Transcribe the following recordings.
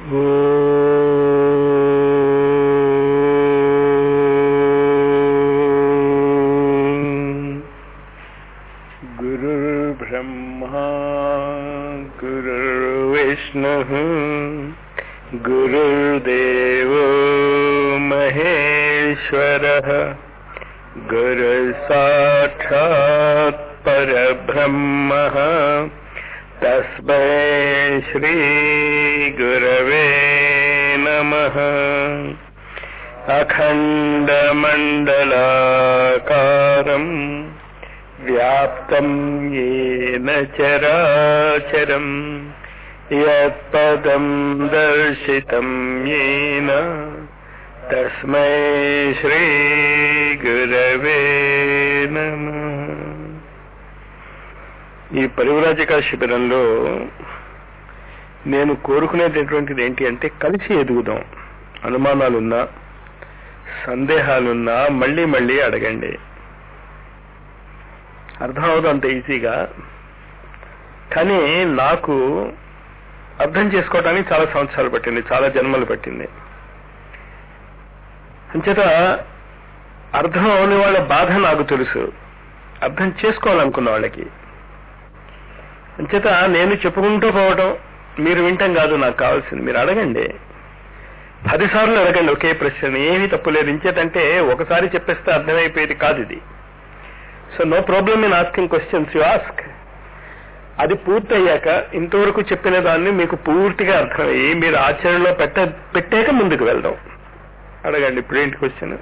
गुरुर्ब्रह्मा गुरुर्विष्णुः गुरुर्देवो महेश्वरः गुरुसाक्षात् परब्रह्मः तस्मै श्रीगुरवे नमः अखण्डमण्डलाकारम् व्याप्तम् येन चराचरम् यत्पदम् दर्शितम् येन तस्मै శ్రీగురవే నమ ఈ పరివ్రాజక శిబిరంలో నేను కోరుకునేటటువంటిది ఏంటి అంటే కలిసి ఎదుగుదాం అనుమానాలున్నా సందేహాలున్నా మళ్ళీ మళ్ళీ అడగండి అర్థం అవదు అంత ఈజీగా కానీ నాకు అర్థం చేసుకోవడానికి చాలా సంవత్సరాలు పట్టింది చాలా జన్మలు పట్టింది అంచేత అర్థం అవని వాళ్ళ బాధ నాకు తెలుసు అర్థం చేసుకోవాలనుకున్న వాళ్ళకి అంచేత నేను చెప్పుకుంటూ పోవటం మీరు వింటం కాదు నాకు కావాల్సింది మీరు అడగండి పదిసార్లు అడగండి ఒకే ప్రశ్న ఏమీ తప్పులేదు ఇంచేతంటే ఒకసారి చెప్పేస్తే అర్థమైపోయేది కాదు ఇది so no problem in asking questions you ask అది పూర్తయ్యాక ఇంతవరకు చెప్పిన దాన్ని మీకు పూర్తిగా అర్థమయ్యి మీరు ఆచరణలో పెట్ట పెట్టాక ముందుకు వెళ్దాం అడగండి ఇప్పుడు ఏంటి క్వశ్చన్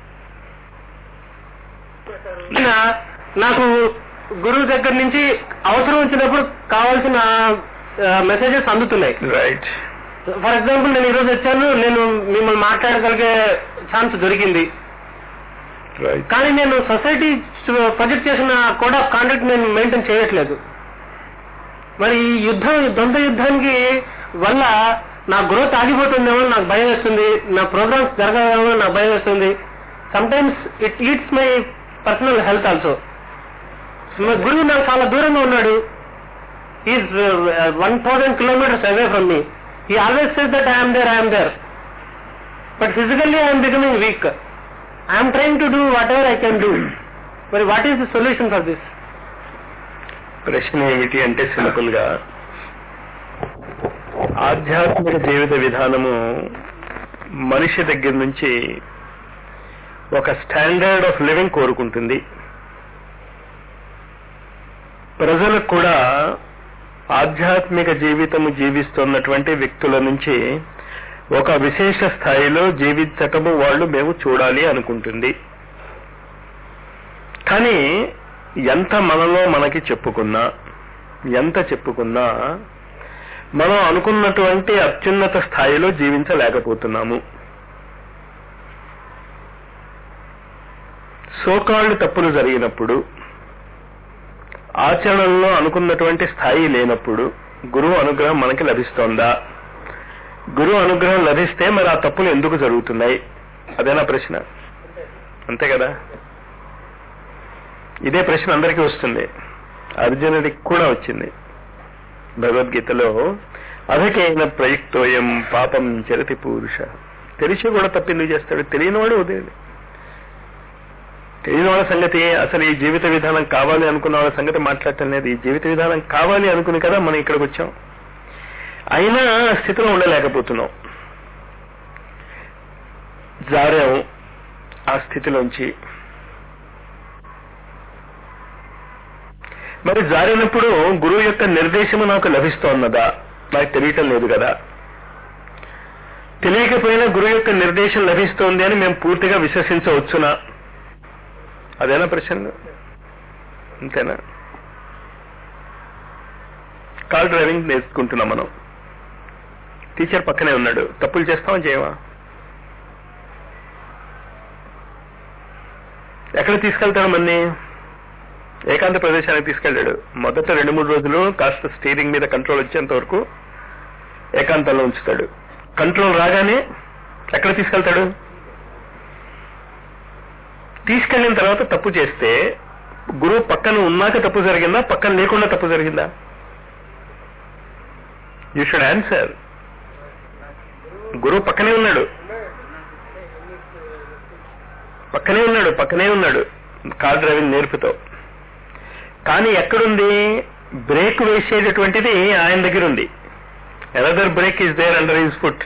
నా- నాకు గురువు దగ్గర నుంచి అవసరం వచ్చినప్పుడు కావాల్సిన మెసేజెస్ అందుతున్నాయి రైట్ ఫర్ ఎగ్జాంపుల్ నేను ఈరోజు వచ్చాను నేను మిమ్మల్ని మాట్లాడగలిగే ఛాన్స్ దొరికింది రైట్ కానీ నేను సొసైటీ ప్రొజెక్ట్ చేసిన కోడ్ ఆఫ్ కాండక్ట్ నేను మెయింటైన్ చేయట్లేదు మరి ఈ యుద్ధం ఈ ద్వంద్వ యుద్ధానికి వల్ల నా గ్రోత్ ఆగిపోతుందేమో అని నాకు భయం వేస్తుంది నా ప్రోగ్రామ్స్ జరగదేమో అని నాకు భయం వేస్తుంది sometimes it eats my personal health also గురువు నాకు చాలా దూరంగా ఉన్నాడు is one thousand kilometres away from me he always says that I'm there I'm there but physically I'm becoming weak I'm trying to do whatever I can do మరి what is the solution for this ప్రశ్న ఏమిటి అంటే simple గా ఆధ్యాత్మిక జీవిత విధానము మనిషి దగ్గర నుంచి ఒక స్టాండర్డ్ ఆఫ్ లివింగ్ కోరుకుంటుంది ప్రజలకు కూడా ఆధ్యాత్మిక జీవితము జీవిస్తున్నటువంటి వ్యక్తుల నుంచి ఒక విశేష స్థాయిలో జీవించటము వాళ్ళు మేము చూడాలి అనుకుంటుంది కానీ ఎంత మనలో మనకి చెప్పుకున్నా ఎంత చెప్పుకున్నా మనం అనుకున్నటువంటి అత్యున్నత స్థాయిలో జీవించలేకపోతున్నాము సోకాళ్ళు తప్పులు జరిగినప్పుడు ఆచరణలో అనుకున్నటువంటి స్థాయి లేనప్పుడు గురువు అనుగ్రహం మనకి లభిస్తోందా గురువు అనుగ్రహం లభిస్తే మరి ఆ తప్పులు ఎందుకు జరుగుతున్నాయి అదేనా ప్రశ్న అంతే కదా ఇదే ప్రశ్న అందరికీ వస్తుంది అర్జునుడికి కూడా వచ్చింది భగవద్గీతలో అధికైన ప్రయుక్తోయం పాపం చరతి పురుష తెలిసి కూడా తప్పిందుకు చేస్తాడు తెలియనివాడు వదిలేడు తెలియని వాళ్ళ సంగతి అసలు ఈ జీవిత విధానం కావాలి అనుకున్న వాళ్ళ సంగతి మాట్లాడటం లేదు ఈ జీవిత విధానం కావాలి అనుకుని కదా మనం ఇక్కడికి వచ్చాం అయినా ఆ స్థితిలో ఉండలేకపోతున్నాం జారాం ఆ స్థితిలోంచి మరి జారినప్పుడు గురువు యొక్క నిర్దేశము నాకు లభిస్తోన్నదా నాకు తెలియటం లేదు కదా తెలియకపోయినా గురువు యొక్క నిర్దేశం లభిస్తోంది అని మేము పూర్తిగా విశ్వసించవచ్చునా అదేనా ప్రశ్న అంతేనా కార్ డ్రైవింగ్ నేర్చుకుంటున్నాం మనం టీచర్ పక్కనే ఉన్నాడు తప్పులు చేస్తామా చేయమా ఎక్కడ తీసుకెళ్తాడు మన్ని ఏకాంత ప్రదేశానికి తీసుకెళ్ళాడు మొదట రెండు మూడు రోజులు కాస్త స్టీరింగ్ మీద కంట్రోల్ వచ్చేంత వరకు ఏకాంతంలో ఉంచుతాడు కంట్రోల్ రాగానే ఎక్కడ తీసుకెళ్తాడు తీసుకెళ్లిన తర్వాత తప్పు చేస్తే గురువు పక్కన ఉన్నాక తప్పు జరిగిందా పక్కన లేకుండా తప్పు జరిగిందా యూ షుడ్ ఆన్సర్ గురువు పక్కనే ఉన్నాడు పక్కనే ఉన్నాడు పక్కనే ఉన్నాడు కార్ డ్రైవింగ్ నేర్పుతో కానీ ఎక్కడుంది బ్రేక్ వేసేటటువంటిది ఆయన దగ్గర ఉంది another break is there under his foot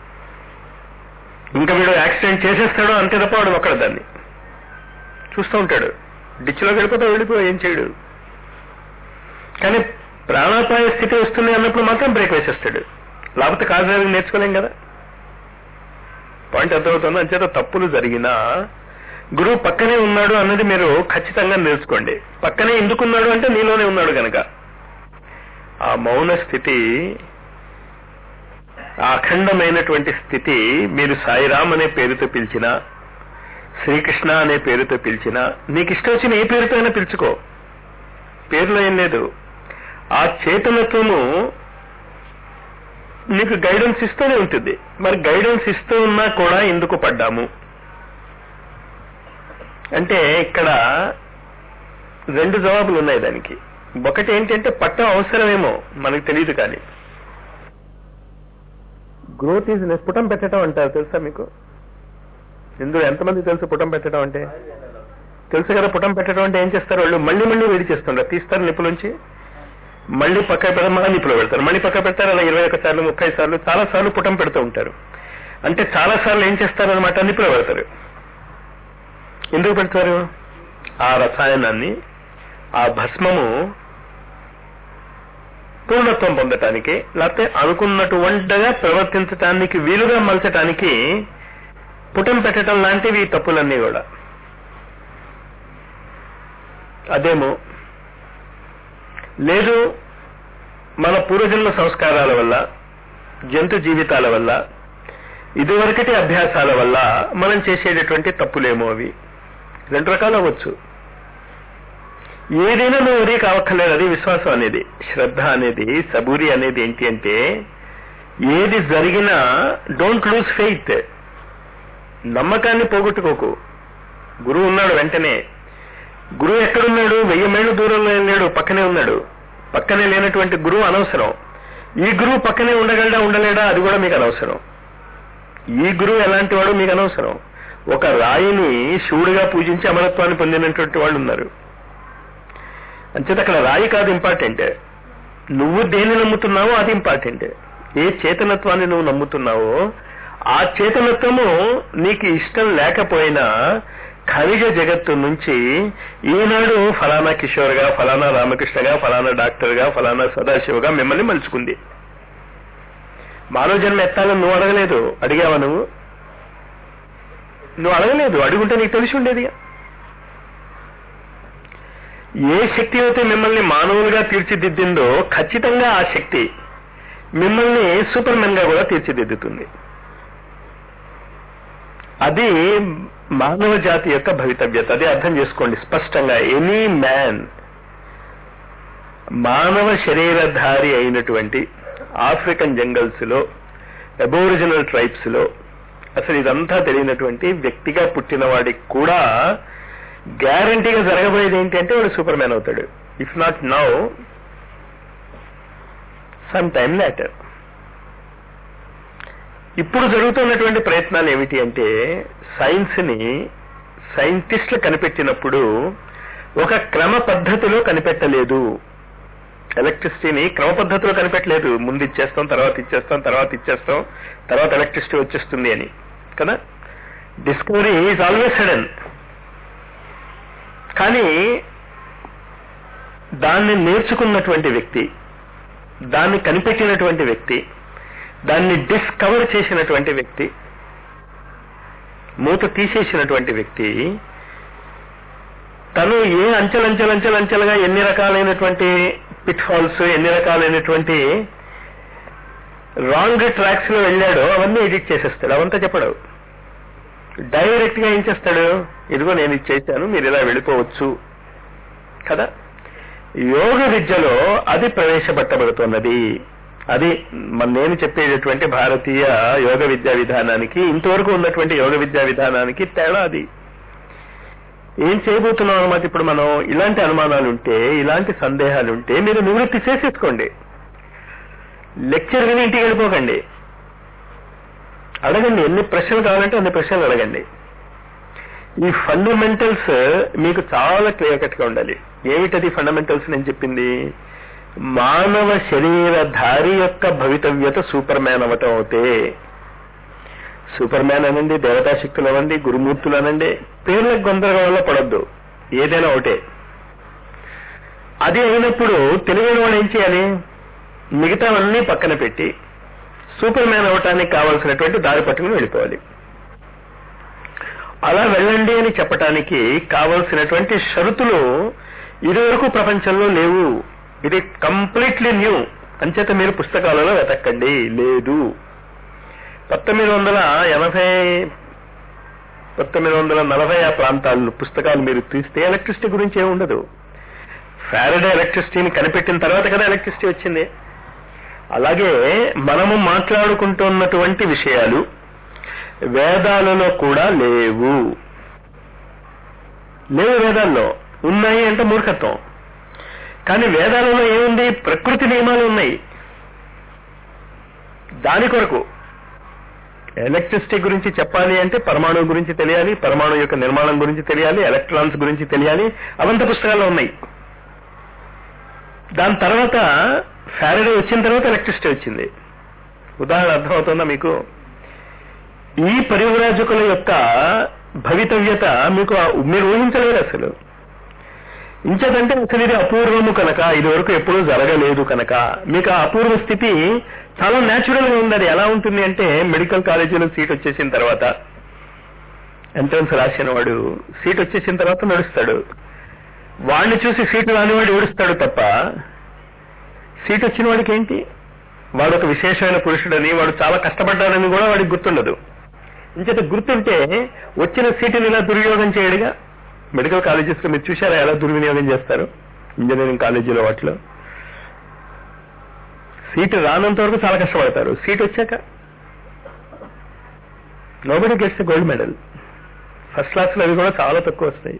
ఇంకా వీడు యాక్సిడెంట్ చేసేస్తాడో అంతే తప్ప వాడు ఒక్కడ దాన్ని చూస్తూ ఉంటాడు డిచ్లోకి వెళ్ళిపోతా వెళ్ళిపో ఏం చేయడు కానీ ప్రాణాపాయ స్థితి వస్తుంది అన్నప్పుడు మాత్రం బ్రేక్ వేసేస్తాడు లేకపోతే కార్ డ్రైవింగ్ నేర్చుకోలేం కదా పాయింట్ అర్థమవుతుంది అంచేత తప్పులు జరిగినా గురువు పక్కనే ఉన్నాడు అన్నది మీరు ఖచ్చితంగా తెలుసుకోండి పక్కనే ఎందుకున్నాడు అంటే నీలోనే ఉన్నాడు గనక ఆ మౌన స్థితి ఆ అఖండమైనటువంటి స్థితి మీరు సాయిరామ్ అనే పేరుతో పిలిచినా శ్రీకృష్ణ అనే పేరుతో పిలిచినా నీకు ఇష్టం వచ్చిన ఏ పేరుతో అయినా పిలుచుకో పేరులో ఏం లేదు ఆ చేతనత్వము నీకు గైడెన్స్ ఇస్తూనే ఉంటుంది మరి గైడెన్స్ ఇస్తూ ఉన్నా కూడా ఎందుకు పడ్డాము అంటే ఇక్కడ రెండు జవాబులు ఉన్నాయి దానికి ఒకటి ఏంటంటే పట్టం అవసరమేమో మనకు తెలియదు కానీ గ్రోత్ ఈజ్ పుటం పెట్టడం అంటారు తెలుసా మీకు ఇందులో ఎంతమంది తెలుసు పుటం పెట్టడం అంటే తెలుసు కదా పుటం పెట్టడం అంటే ఏం చేస్తారు వాళ్ళు మళ్ళీ మళ్ళీ వేడి చేస్తుంటారు తీస్తారు నిప్పులోంచి మళ్ళీ పక్క పెడతారు మళ్ళీ నిప్పులో పెడతారు మళ్ళీ పక్క పెడతారు అలా ఇరవై ఒక సార్లు ముప్పై సార్లు చాలా సార్లు పుటం పెడుతూ ఉంటారు అంటే చాలా సార్లు ఏం చేస్తారు అనమాట నిప్పులో పెడతారు ఎందుకు పెడతారు ఆ రసాయనాన్ని ఆ భస్మము పూర్ణత్వం పొందటానికి లేకపోతే అనుకున్నటువంటిగా ప్రవర్తించటానికి వీలుగా మలచటానికి పుటం పెట్టడం లాంటివి ఈ తప్పులన్నీ కూడా అదేమో లేదు మన పూర్వజన్మ సంస్కారాల వల్ల జంతు జీవితాల వల్ల ఇదివరకటి అభ్యాసాల వల్ల మనం చేసేటటువంటి తప్పులేమో అవి రెండు రకాలు అవ్వచ్చు ఏదైనా నువ్వు వరీ కావక్కర్లేదు అది విశ్వాసం అనేది శ్రద్ధ అనేది సబూరి అనేది ఏంటి అంటే ఏది జరిగినా డోంట్ లూజ్ ఫెయిత్ నమ్మకాన్ని పోగొట్టుకోకు గురువు ఉన్నాడు వెంటనే గురువు ఎక్కడున్నాడు వెయ్యి మైళ్ళు దూరంలో లేడు పక్కనే ఉన్నాడు పక్కనే లేనటువంటి గురువు అనవసరం ఈ గురువు పక్కనే ఉండగలడా ఉండలేడా అది కూడా మీకు అనవసరం ఈ గురువు ఎలాంటి వాడు మీకు అనవసరం ఒక రాయిని శివుడిగా పూజించి అమరత్వాన్ని పొందినటువంటి వాళ్ళు ఉన్నారు అంచేత అక్కడ రాయి కాదు ఇంపార్టెంట్ నువ్వు దేన్ని నమ్ముతున్నావో అది ఇంపార్టెంట్ ఏ చేతనత్వాన్ని నువ్వు నమ్ముతున్నావో ఆ చేతనత్వము నీకు ఇష్టం లేకపోయినా ఖనిజ జగత్తు నుంచి ఈనాడు ఫలానా కిషోర్గా ఫలానా రామకృష్ణగా ఫలానా డాక్టర్గా ఫలానా సదాశివగా మిమ్మల్ని మలుచుకుంది మానవ జన్మ ఎత్తాలని నువ్వు అడగలేదు అడిగావా నువ్వు నువ్వు అడగలేదు అడుగుంటే నీకు తెలిసి ఉండేది ఏ శక్తి అయితే మిమ్మల్ని మానవులుగా తీర్చిదిద్దిందో ఖచ్చితంగా ఆ శక్తి మిమ్మల్ని సూపర్ మెన్ గా కూడా తీర్చిదిద్దుతుంది అది మానవ జాతి యొక్క భవితవ్యత అది అర్థం చేసుకోండి స్పష్టంగా ఎనీ మ్యాన్ మానవ శరీరధారి అయినటువంటి ఆఫ్రికన్ జంగల్స్ లో అబోరిజినల్ ట్రైబ్స్ లో అసలు ఇదంతా తెలియనటువంటి వ్యక్తిగా పుట్టిన వాడికి కూడా గ్యారంటీగా జరగబోయేది ఏంటంటే వాడు సూపర్ మ్యాన్ అవుతాడు if not now some time later ఇప్పుడు జరుగుతున్నటువంటి ప్రయత్నాలు ఏమిటి అంటే సైన్స్ ని సైంటిస్టులు కనిపెట్టినప్పుడు ఒక క్రమ పద్ధతిలో కనిపెట్టలేదు ఎలక్ట్రిసిటీని క్రమ పద్ధతిలో కనిపెట్టలేదు ముందు ఇచ్చేస్తాం తర్వాత ఇచ్చేస్తాం తర్వాత ఇచ్చేస్తాం తర్వాత ఎలక్ట్రిసిటీ వచ్చేస్తుంది అని కదా డిస్కవరీ ఈజ్ ఆల్వేస్ సడన్ కానీ దాన్ని నేర్చుకున్నటువంటి వ్యక్తి దాన్ని కనిపెట్టినటువంటి వ్యక్తి దాన్ని డిస్కవర్ చేసినటువంటి వ్యక్తి మూత తీసేసినటువంటి వ్యక్తి తను ఏ అంచెలంచెలంచెలంచెలుగా ఎన్ని రకాలైనటువంటి పిట్ ఫాల్స్ ఎన్ని రకాలైనటువంటి రాంగ్ ట్రాక్స్ లో వెళ్ళాడో అవన్నీ ఎడిట్ చేసేస్తాడు అవంతా చెప్పడు డైరెక్ట్ గా ఏం చేస్తాడు ఇదిగో నేను ఇది చేశాను మీరు ఇలా వెళ్ళిపోవచ్చు కదా యోగ విద్యలో అది ప్రవేశపెట్టబడుతున్నది అది మన నేను చెప్పేటటువంటి భారతీయ యోగ విద్యా విధానానికి ఇంతవరకు ఉన్నటువంటి యోగ విద్యా విధానానికి తేడా అది ఏం చేయబోతున్నాం అనమాట ఇప్పుడు మనం ఇలాంటి అనుమానాలు ఉంటే ఇలాంటి సందేహాలు ఉంటే మీరు నివృత్తి చేసేసుకోండి లెక్చర్ విని ఇంటికి వెళ్ళిపోకండి అడగండి ఎన్ని ప్రశ్నలు కావాలంటే అన్ని ప్రశ్నలు అడగండి ఈ ఫండమెంటల్స్ మీకు చాలా క్లియర్ కట్ గా ఉండాలి ఏమిటది ఫండమెంటల్స్ నేను చెప్పింది మానవ శరీరధారి యొక్క భవితవ్యత సూపర్ మ్యాన్ అవటం అవుతే సూపర్ మ్యాన్ అనండి దేవతా శక్తులు అనండి గురుమూర్తులు అనండి పేర్లకు గందరగోళంలో పడొద్దు ఏదైనా ఒకటే అది అయినప్పుడు తెలియని వాడు ఏం చేయాలి మిగతావన్నీ పక్కన పెట్టి సూపర్ మ్యాన్ అవటానికి కావాల్సినటువంటి దారి పట్టుకుని వెళ్ళిపోవాలి అలా వెళ్ళండి అని చెప్పటానికి కావలసినటువంటి షరతులు ఇదివరకు ప్రపంచంలో లేవు ఇది కంప్లీట్లీ న్యూ అంచేత మీరు పుస్తకాలలో వెతకండి లేదు పంతొమ్మిది వందల ఎనభై పంతొమ్మిది వందల నలభై ఆ ప్రాంతాల్లో పుస్తకాలు మీరు తీస్తే ఎలక్ట్రిసిటీ గురించి ఏమి ఉండదు ఫారడే ఎలక్ట్రిసిటీని కనిపెట్టిన తర్వాత కదా ఎలక్ట్రిసిటీ వచ్చింది అలాగే మనము మాట్లాడుకుంటున్నటువంటి విషయాలు వేదాలలో కూడా లేవు లేవు వేదాల్లో ఉన్నాయి అంటే మూర్ఖత్వం కానీ వేదాలలో ఏముంది ప్రకృతి నియమాలు ఉన్నాయి దాని కొరకు ఎలక్ట్రిసిటీ గురించి చెప్పాలి అంటే పరమాణువు గురించి తెలియాలి పరమాణు యొక్క నిర్మాణం గురించి తెలియాలి ఎలక్ట్రాన్స్ గురించి తెలియాలి అవంత పుస్తకాల్లో ఉన్నాయి దాని తర్వాత ఫారడే వచ్చిన తర్వాత ఎలక్ట్రిసిటీ వచ్చింది ఉదాహరణ అర్థమవుతుందా మీకు ఈ పరివ్రాజకుల యొక్క భవితవ్యత మీకు మీరు ఊహించలేరు అసలు ఇంచేతంటే అసలు ఇది అపూర్వము కనుక ఇది వరకు ఎప్పుడూ జరగలేదు కనుక మీకు ఆ అపూర్వ స్థితి చాలా న్యాచురల్ గా ఉంది అది ఎలా ఉంటుంది అంటే మెడికల్ కాలేజీలో సీట్ వచ్చేసిన తర్వాత ఎంట్రన్స్ రాసిన వాడు సీట్ వచ్చేసిన తర్వాత నడుస్తాడు వాడిని చూసి సీటు రానివాడు ఏడుస్తాడు తప్ప సీట్ వచ్చిన వాడికి ఏంటి వాడు ఒక విశేషమైన పురుషుడని వాడు చాలా కష్టపడ్డాడని కూడా వాడికి గుర్తుండదు ఇంచేత గుర్తుంటే వచ్చిన సీటుని ఇలా దుర్వినియోగం చేయడుగా మెడికల్ కాలేజెస్ లో మీరు చూసారా ఎలా దుర్వినియోగం చేస్తారు ఇంజనీరింగ్ కాలేజీలో వాటిలో సీటు రానంత వరకు చాలా కష్టపడతారు సీట్ వచ్చాక nobody gets gold medal first class లో అవి కూడా చాలా తక్కువ వస్తాయి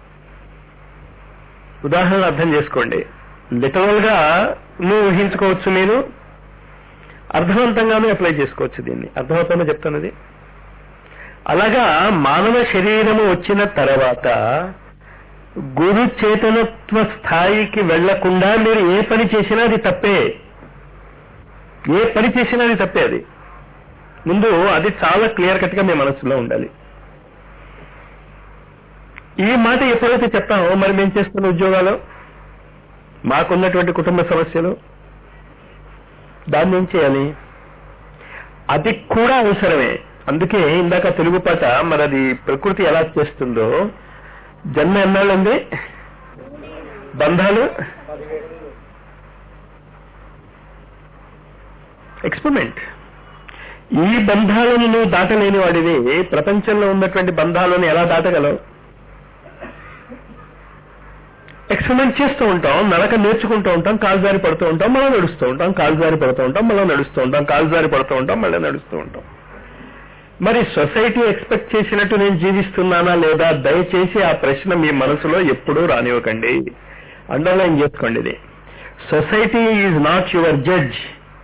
ఉదాహరణ అర్థం చేసుకోండి లిటరల్ గా నువ్వు ఊహించుకోవచ్చు నేను అర్థవంతంగానూ అప్లై చేసుకోవచ్చు దీన్ని అర్థమవుతుందో చెప్తున్నది అలాగా మానవ శరీరము వచ్చిన తర్వాత గురు చేతనత్వ స్థాయికి వెళ్లకుండా మీరు ఏ పని చేసినా అది తప్పే ఏ పని చేసినా అది తప్పే అది ముందు అది చాలా క్లియర్ కట్ గా మీ మనసులో ఉండాలి ఈ మాట ఎప్పుడైతే చెప్తామో మరి మేము చేస్తున్న ఉద్యోగాలు మాకున్నటువంటి కుటుంబ సమస్యలు దాన్ని ఏం చేయాలి అది కూడా అవసరమే అందుకే ఇందాక తెలుగు పాట మరి అది ప్రకృతి ఎలా చేస్తుందో జన్మ ఎన్నాళ్ళండి బంధాలు ఎక్స్పెరిమెంట్ ఈ బంధాలను నువ్వు దాటలేని వాడివి ప్రపంచంలో ఉన్నటువంటి బంధాలను ఎలా దాటగలవు ఎక్స్పెరిమెంట్ చేస్తూ ఉంటాం నడక నేర్చుకుంటూ ఉంటాం కాలు జారి పడుతూ ఉంటాం మళ్ళీ నడుస్తూ ఉంటాం కాలు జారి పడుతూ ఉంటాం మళ్ళీ నడుస్తూ ఉంటాం కాలు జారి పడుతూ ఉంటాం మళ్ళీ నడుస్తూ ఉంటాం మరి సొసైటీ ఎక్స్పెక్ట్ చేసినట్టు నేను జీవిస్తున్నానా లేదా దయచేసి ఆ ప్రశ్న మీ మనసులో ఎప్పుడూ రానివ్వకండి అండర్లైన్ చేసుకోండి ఇది society is not your judge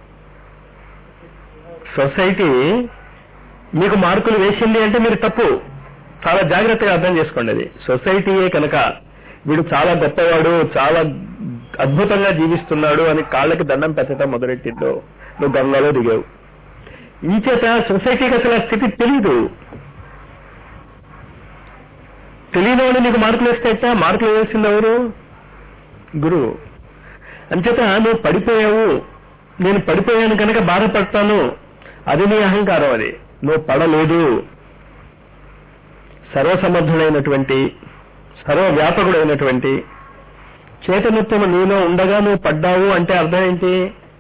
society మీకు మార్కులు వేసింది అంటే మీరు తప్పు చాలా జాగ్రత్తగా అర్థం చేసుకోండి అది సొసైటీయే కనుక వీడు చాలా గొప్పవాడు చాలా అద్భుతంగా జీవిస్తున్నాడు అని కాళ్ళకి దండం పెట్టడం మొదలెట్టిందో నువ్వు గంగలో దిగావు ఇంచేత సొసైటీకి అసలు ఆ స్థితి తెలీదు తెలియని వాడు నీకు మార్కులు వేస్తే ఎట్టా? మార్కులు వేసింది ఎవరు గురువు అంచేత నువ్వు పడిపోయావు నేను పడిపోయాను కనుక బాధపడతాను అది నీ అహంకారం అది నువ్వు పడలేదు సర్వసమర్థుడైనటువంటి సర్వవ్యాపకుడైనటువంటి చేతనత్వం నీలో ఉండగా నువ్వు పడ్డావు అంటే అర్థం ఏంటి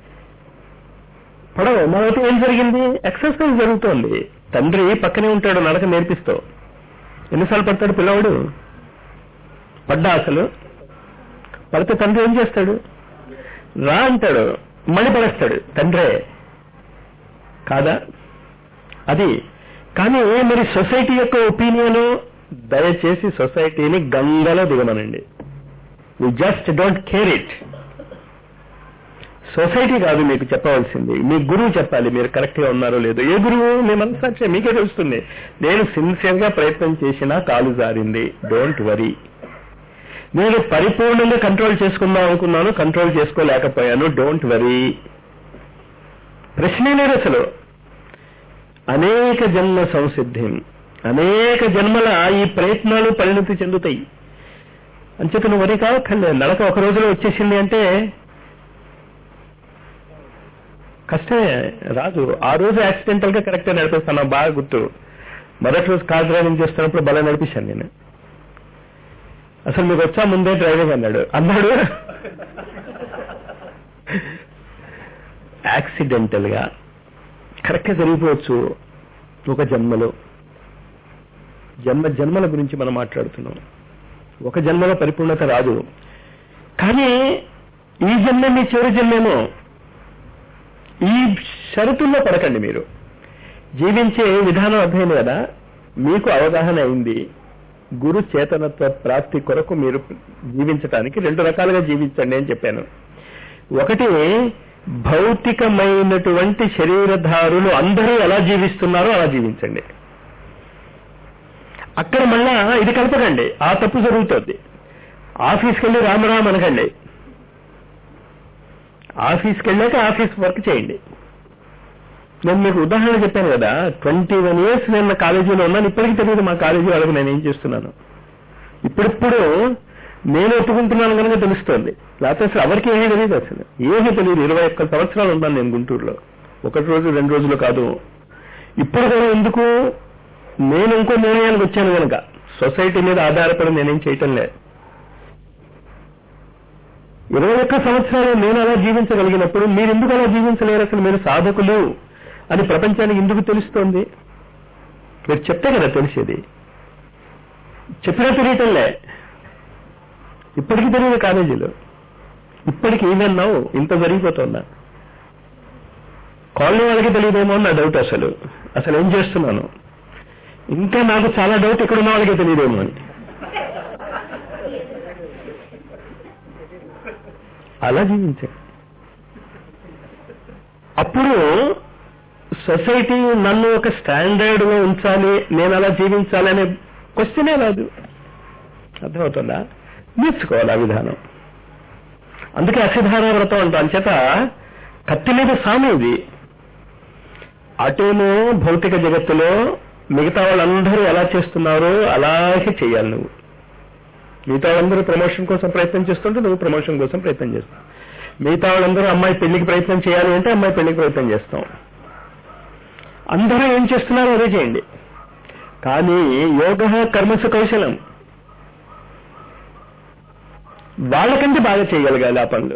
పడవు మరొకటి ఏం జరిగింది ఎక్సర్సైజ్ జరుగుతోంది తండ్రి పక్కనే ఉంటాడు నడక నేర్పిస్తూ ఎన్నిసార్లు పడతాడు పిల్లవాడు పడ్డా అసలు పడితే తండ్రి ఏం చేస్తాడు రా అంటాడు మళ్ళీ పడేస్తాడు తండ్రే కాదా అది కానీ మరి సొసైటీ యొక్క ఒపీనియన్ దయచేసి సొసైటీని గంగలో దిగమనండి we just don't care it society కాదు మీకు చెప్పవలసింది మీ గురువు చెప్పాలి మీరు కరెక్ట్ గా ఉన్నారో లేదో ఏ గురువు మీ మనసాక్షి మీకే తెలుస్తుంది నేను సిన్సియర్ గా ప్రయత్నం చేసినా కాలు జారింది డోంట్ వరీ నేను పరిపూర్ణంగా కంట్రోల్ చేసుకుందాం అనుకున్నాను కంట్రోల్ చేసుకోలేకపోయాను డోంట్ వరీ ప్రశ్నే లేదు అసలు అనేక జన్మ సంసిద్ధి అనేక జన్మల ఈ ప్రయత్నాలు పరిణతి చెందుతాయి అంచేత నువ్వు వరి కావక్కర్లేదు నడక ఒక రోజులో వచ్చేసింది అంటే కష్టమే రాదు ఆ రోజు యాక్సిడెంటల్ గా కరెక్ట్ గా నడిపిస్తాను బాగా గుర్తు మొదటి రోజు కార్ డ్రైవింగ్ చేస్తున్నప్పుడు బలం నడిపించాను నేను అసలు మీకు వచ్చా ముందే డ్రైవింగ్ అన్నాడు అన్నాడు యాక్సిడెంటల్ గా కరెక్ట్ గా జరిగిపోవచ్చు ఒక జన్మలో జన్మ జన్మల గురించి మనం మాట్లాడుతున్నాం ఒక జన్మలో పరిపూర్ణత రాదు కానీ ఈ జన్మ మీ చివరి జన్మేమో ఈ షరతుల్లో పడకండి మీరు జీవించే విధానం అర్థమైంది కదా మీకు అవగాహన అయింది గురు చేతనత్వ ప్రాప్తి కొరకు మీరు జీవించటానికి రెండు రకాలుగా జీవించండి అని చెప్పాను ఒకటి భౌతికమైనటువంటి శరీరధారులు అందరూ ఎలా జీవిస్తున్నారో అలా జీవించండి అక్కడ మళ్ళా ఇది కలపకండి ఆ తప్పు జరుగుతుంది ఆఫీస్కి వెళ్ళి రామరామ్ అనకండి ఆఫీస్కి వెళ్ళాక ఆఫీస్ వర్క్ చేయండి నేను మీకు ఉదాహరణ చెప్పాను కదా ట్వంటీ వన్ ఇయర్స్ నేను నా కాలేజీలో ఉన్నాను ఇప్పటికీ తెలియదు మా కాలేజీ వాళ్ళకి నేను ఏం చేస్తున్నాను ఇప్పుడిప్పుడు నేను ఒప్పుకుంటున్నాను కనుక తెలుస్తోంది లేకపోతే అసలు ఎవరికి ఏమీ తెలియదు అసలు ఏమీ తెలియదు ఇరవై ఒక్క సంవత్సరాలు ఉన్నాను నేను గుంటూరులో ఒకటి రోజు రెండు రోజులు కాదు ఇప్పుడు కూడా ఎందుకు నేను ఇంకో నిర్ణయానికి వచ్చాను కనుక సొసైటీ మీద ఆధారపడి నేనేం చేయటం లేదు ఇరవై ఒక్క సంవత్సరాలు నేను అలా జీవించగలిగినప్పుడు మీరు ఎందుకు అలా జీవించలేరు అసలు మీరు సాధకులు అని ప్రపంచానికి ఎందుకు తెలుస్తోంది మీరు చెప్తే కదా తెలిసేది చెప్పినా తెలియటంలే ఇప్పటికీ తెలియదు కాలేజీలో ఇప్పటికి ఏమన్నావు ఇంత జరిగిపోతుందా కాలనీ వాళ్ళకి తెలియదేమో నా డౌట్ అసలు అసలు ఏం చేస్తున్నాను ఇంకా నాకు చాలా డౌట్ ఇక్కడ ఉన్న వాళ్ళకి తెలియదేమో అని అలా జీవించాను అప్పుడు సొసైటీ నన్ను ఒక స్టాండర్డ్ లో ఉంచాలి నేను అలా జీవించాలి అనే క్వశ్చనే రాదు అర్థమవుతుందా నేర్చుకోవాలి ఆ విధానం అందుకే అసిధార వ్రతం అంటాం అంచేత కత్తి మీద సామి ఇది అటేమో భౌతిక జగత్తులో మిగతా వాళ్ళందరూ ఎలా చేస్తున్నారో అలాగే చేయాలి నువ్వు మిగతా వాళ్ళందరూ ప్రమోషన్ కోసం ప్రయత్నం చేస్తుంటే నువ్వు ప్రమోషన్ కోసం ప్రయత్నం చేస్తావు మిగతా వాళ్ళందరూ అమ్మాయి పెళ్లికి ప్రయత్నం చేయాలి అంటే అమ్మాయి పెళ్లికి ప్రయత్నం చేస్తాం అందరూ ఏం చేస్తున్నారో అదే చేయండి కానీ యోగ కర్మసు కౌశలం వాళ్ళకంటే బాగా చేయగలగాలి ఆ పనులు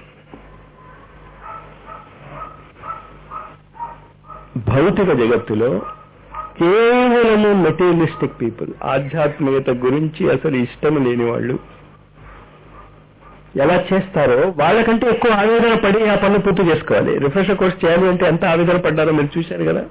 భౌతిక జగత్తులో కేవలము మెటీరియలిస్టిక్ పీపుల్ ఆధ్యాత్మికత గురించి అసలు ఇష్టం లేని వాళ్ళు ఎలా చేస్తారో వాళ్ళకంటే ఎక్కువ ఆవేదన పడి ఆ పనులు పూర్తి చేసుకోవాలి రిఫ్రెషర్ కోర్స్ చేయాలి అంటే ఎంత ఆవేదన పడ్డారో మీరు చూశారు కదా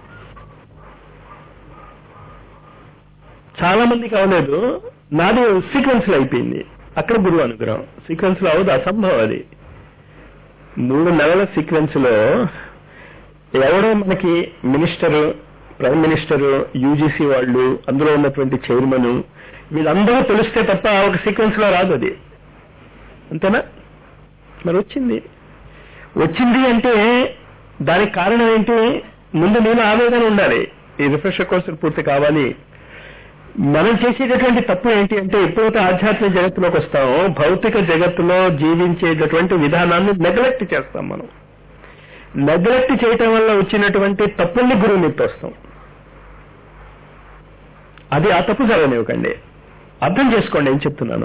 చాలా మందికి అవలేదు నాది సీక్వెన్స్ లో అయిపోయింది అక్కడ గురువు అనుగ్రహం సీక్వెన్స్ లో అవదు అసంభవం అది మూడు నెలల సీక్వెన్స్ లో ఎవడో మనకి మినిస్టర్ ప్రైమ్ మినిస్టర్ యూజీసీ వాళ్ళు అందులో ఉన్నటువంటి చైర్మన్ వీళ్ళందరూ తెలిస్తే తప్ప ఒక సీక్వెన్స్ లో రాదు అది అంతేనా మరి వచ్చింది వచ్చింది అంటే దానికి కారణం ఏంటి ముందు నేను ఆవేదన ఉండాలి ఈ రిఫ్రెషర్ కోర్సు పూర్తి కావాలి మనం చేసేటటువంటి తప్పు ఏంటి అంటే ఎప్పుడైతే ఆధ్యాత్మిక జగత్తులోకి వస్తామో భౌతిక జగత్తులో జీవించేటటువంటి విధానాన్ని నెగ్లెక్ట్ చేస్తాం మనం నెగ్లెక్ట్ చేయటం వల్ల వచ్చినటువంటి తప్పుల్ని గురువు నెత్తొస్తాం అది ఆ తప్పు జరగనివ్వకండి అర్థం చేసుకోండి ఏం చెప్తున్నాను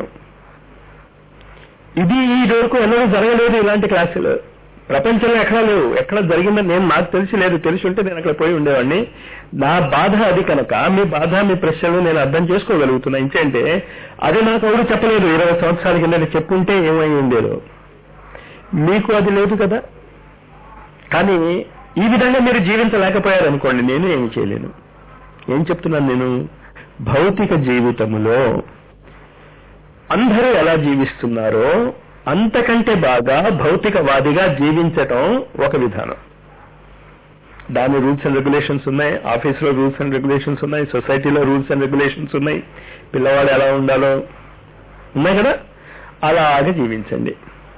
ఇది ఈ వరకు ఎన్నడూ జరగలేదు ఇలాంటి క్లాసులు ప్రపంచంలో ఎక్కడా లేవు ఎక్కడ జరిగిందని నేను నాకు తెలిసి లేదు తెలిసి ఉంటే నేను అక్కడ పోయి ఉండేవాడిని నా బాధ అది కనుక మీ బాధ మీ ప్రశ్నలు నేను అర్థం చేసుకోగలుగుతున్నా ఇంకేంటే అది నాకు ఎవరు చెప్పలేదు ఇరవై సంవత్సరాల కింద చెప్పుంటే ఏమై ఉండేదో మీకు అది లేదు కదా కానీ ఈ విధంగా మీరు జీవించలేకపోయారు అనుకోండి నేను ఏమి చేయలేను ఏం చెప్తున్నాను నేను భౌతిక జీవితములో అందరూ ఎలా జీవిస్తున్నారో అంతకంటే బాగా భౌతికవాదిగా జీవించటం ఒక విధానం దాని రూల్స్ అండ్ రెగ్యులేషన్స్ ఉన్నాయి ఆఫీస్లో రూల్స్ అండ్ రెగ్యులేషన్స్ ఉన్నాయి సొసైటీలో రూల్స్ అండ్ రెగ్యులేషన్స్ ఉన్నాయి పిల్లవాడు ఎలా ఉండాలో ఉన్నాయి కదా అలాగే జీవించండి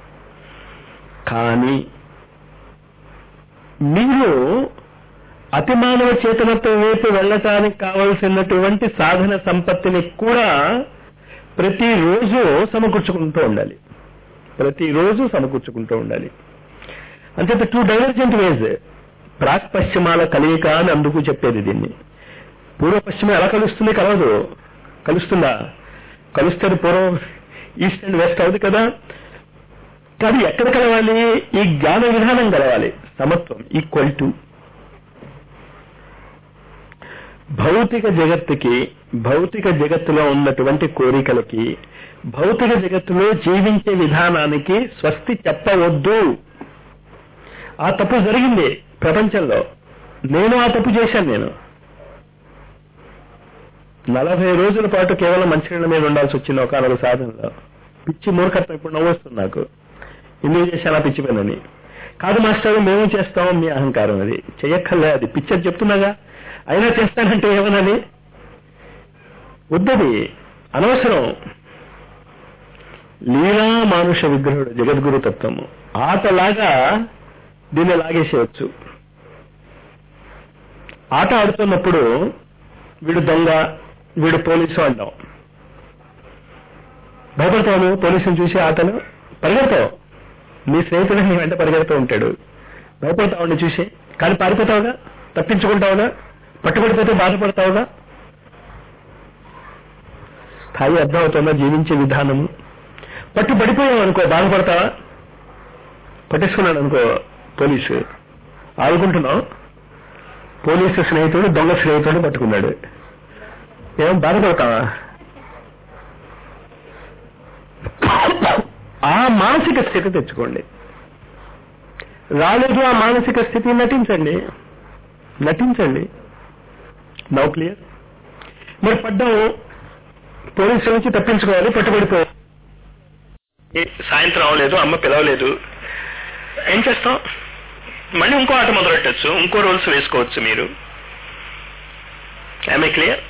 కానీ మీరు అతిమానవ చేతనత్వం వైపు వెళ్ళటానికి కావలసినటువంటి సాధన సంపత్తిని కూడా ప్రతిరోజు సమకూర్చుకుంటూ ఉండాలి ప్రతిరోజు సమకూర్చుకుంటూ ఉండాలి అంతే టూ డైవర్జెంట్ వేస్ ప్రాక్ పశ్చిమాల కలయిక అని అందుకు చెప్పేది దీన్ని పూర్వ పశ్చిమ ఎలా కలుస్తుంది కలవదు కలుస్తుందా కలుస్తుంది పూర్వం ఈస్ట్ అండ్ వెస్ట్ అవుతుంది కదా కానీ ఎక్కడ కలవాలి ఈ జ్ఞాన విధానం కలవాలి సమత్వం ఈక్వల్ టు భౌతిక జగత్తుకి భౌతిక జగత్తులో ఉన్నటువంటి కోరికలకి భౌతిక జగత్తులో జీవించే విధానానికి స్వస్తి చెప్పవద్దు ఆ తప్పు జరిగింది ప్రపంచంలో నేను ఆ తప్పు చేశాను నేను నలభై రోజుల పాటు కేవలం మంచినీళ్ళ మీద ఉండాల్సి వచ్చింది ఒకనొక సాధనలో పిచ్చి మూర్ఖత్వం ఇప్పుడు నవ్వొస్తుంది నాకు ఎందుకు చేశాను ఆ పిచ్చి పనని కాదు మాస్టర్ మేము చేస్తాం మీ అహంకారం అది చెయ్యక్కర్లే అది పిచ్చర్ చెప్తున్నాగా అయినా చేస్తానంటే ఏమనని వద్దది అనవసరం లీలా మానుష విగ్రహుడు జగద్గురు తత్వము ఆటలాగా దీన్ని లాగేసేయచ్చు ఆట ఆడుతున్నప్పుడు వీడు దొంగ వీడు పోలీసు అంటాం భయపడతావు నువ్వు పోలీసుని చూసి ఆటలు పరిగెడతావు నీ స్నేహితుడు నీ వెంట పరిగెడుతూ ఉంటాడు భయపడతావు వాడిని చూసి కానీ పారిపోతావుగా తప్పించుకుంటావుగా పట్టుబడిపోతే బాధపడతావుగా స్థాయి అర్థం అవుతుందా జీవించే విధానము పట్టు పడిపోయావు అనుకో బాధపడతావా పట్టేసుకున్నాడు అనుకో పోలీసు ఆడుకుంటున్నావు పోలీసు స్నేహితుడు దొంగ స్నేహితుడు పట్టుకున్నాడు ఏం బాధపడతావా ఆ మానసిక స్థితి తెచ్చుకోండి రాలేదు ఆ మానసిక స్థితి నటించండి నటించండి నౌ క్లియర్ మరి పడ్డాము పోలీసుల నుంచి తప్పించుకోవాలి పట్టుబడిపోవాలి సాయంత్రం అవ్వలేదు అమ్మ పిలవలేదు ఏం చేస్తాం మళ్ళీ ఇంకో ఆట మొదలెట్టచ్చు ఇంకో రూల్స్ వేసుకోవచ్చు మీరు ఐ క్లియర్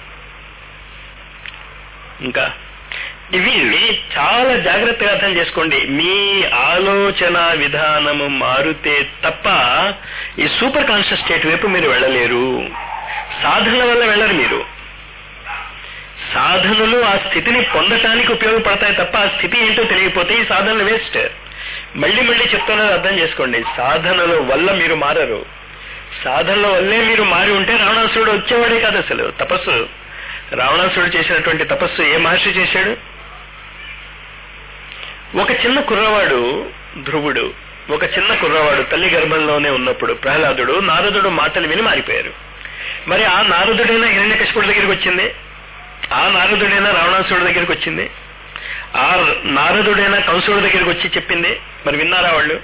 ఇంకా ఇవి చాలా జాగ్రత్తగా అర్థం చేసుకోండి మీ ఆలోచన విధానము మారితే తప్ప ఈ సూపర్ కాన్షియస్ స్టేట్ వైపు మీరు వెళ్ళలేరు సాధనల వల్ల వెళ్ళరు మీరు సాధనలు ఆ స్థితిని పొందటానికి ఉపయోగపడతాయి తప్ప ఆ స్థితి ఏంటో తెలియకపోతే ఈ సాధనలు వేస్ట్ మళ్ళీ మళ్ళీ చెప్తున్నది అర్థం చేసుకోండి సాధనల వల్ల మీరు మారరు సాధనల వల్లే మీరు మారి ఉంటే రావణాసురుడు వచ్చేవాడే కాదు అసలు తపస్సు రావణాసురుడు చేసినటువంటి తపస్సు ఏ మహర్షి చేశాడు ఒక చిన్న కుర్రవాడు ధ్రువుడు ఒక చిన్న కుర్రవాడు తల్లి గర్భంలోనే ఉన్నప్పుడు ప్రహ్లాదుడు నారదుడు మాటలు విని మారిపోయారు మరి ఆ నారదుడైనా హిరణ్యకశిపుడి దగ్గరికి వచ్చింది ఆ నారదుడైనా రావణాసురుడి దగ్గరికి వచ్చింది ఆ నారదుడైనా కంసుడి దగ్గరికి వచ్చి చెప్పింది మరి విన్నారా వాళ్ళు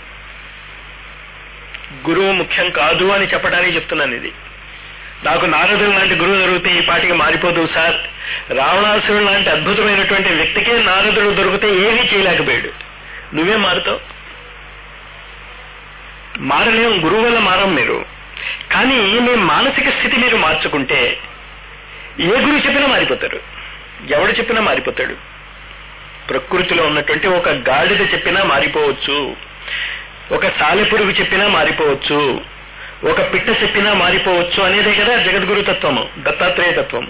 గురువు ముఖ్యం కాదు అని చెప్పడానికి చెప్తున్నాను ఇది నాకు నారదుడు లాంటి గురువు దొరికితే ఈ పాటికి మారిపోదు సార్ రావణాసురుడు లాంటి అద్భుతమైనటువంటి వ్యక్తికే నారదుడు దొరికితే ఏమీ చేయలేకపోయాడు నువ్వే మారుతావు మారలేం గురువు వల్ల మారం మీరు కానీ మీ మానసిక స్థితి మీరు మార్చుకుంటే ఏ గురువు చెప్పినా మారిపోతారు ఎవడు చెప్పినా మారిపోతాడు ప్రకృతిలో ఉన్నటువంటి ఒక గాడిద చెప్పినా మారిపోవచ్చు ఒక సాలెపురుగు చెప్పినా మారిపోవచ్చు ఒక పిట్ట చెప్పినా మారిపోవచ్చు అనేదే కదా జగద్గురు తత్వము దత్తాత్రేయ తత్వము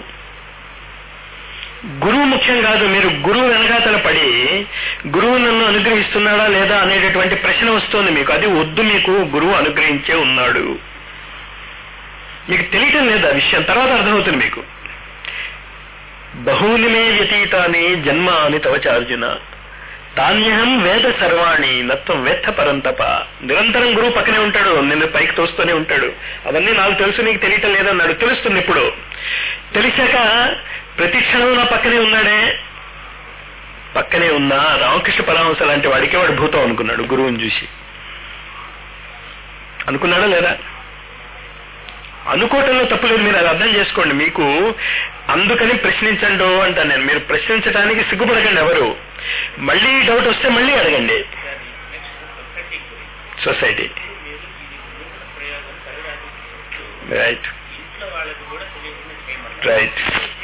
గురువు ముఖ్యం కాదు మీరు గురువు వెనకాతల పడి గురువు నన్ను అనుగ్రహిస్తున్నాడా లేదా అనేటటువంటి ప్రశ్న వస్తుంది మీకు అది వద్దు మీకు గురువు అనుగ్రహించే ఉన్నాడు మీకు తెలియటం లేదు ఆ విషయం తర్వాత అర్థమవుతుంది మీకు బహూని మే వ్యతీతాని జన్మ అని తవచార్జున తాన్యహం వేద సర్వాణి నత్వం వేత్త పరంతప నిరంతరం గురువు పక్కనే ఉంటాడు నిన్ను పైకి తోస్తూనే ఉంటాడు అవన్నీ నాకు తెలుసు నీకు తెలియటం లేదన్నాడు తెలుస్తుంది ఇప్పుడు తెలిసాక ప్రతి క్షణం నా పక్కనే ఉన్నాడే పక్కనే ఉన్నా రామకృష్ణ పరమహంస లాంటి వాడికే వాడు భూతం అనుకున్నాడు గురువుని చూసి అనుకున్నాడా లేదా అనుకోవటంలో తప్పులేదు మీరు అది అర్థం చేసుకోండి మీకు అందుకని ప్రశ్నించండు అంటాను నేను మీరు ప్రశ్నించడానికి సిగ్గుపడకండి ఎవరు మళ్ళీ డౌట్ వస్తే మళ్ళీ అడగండి సొసైటీ రైట్ రైట్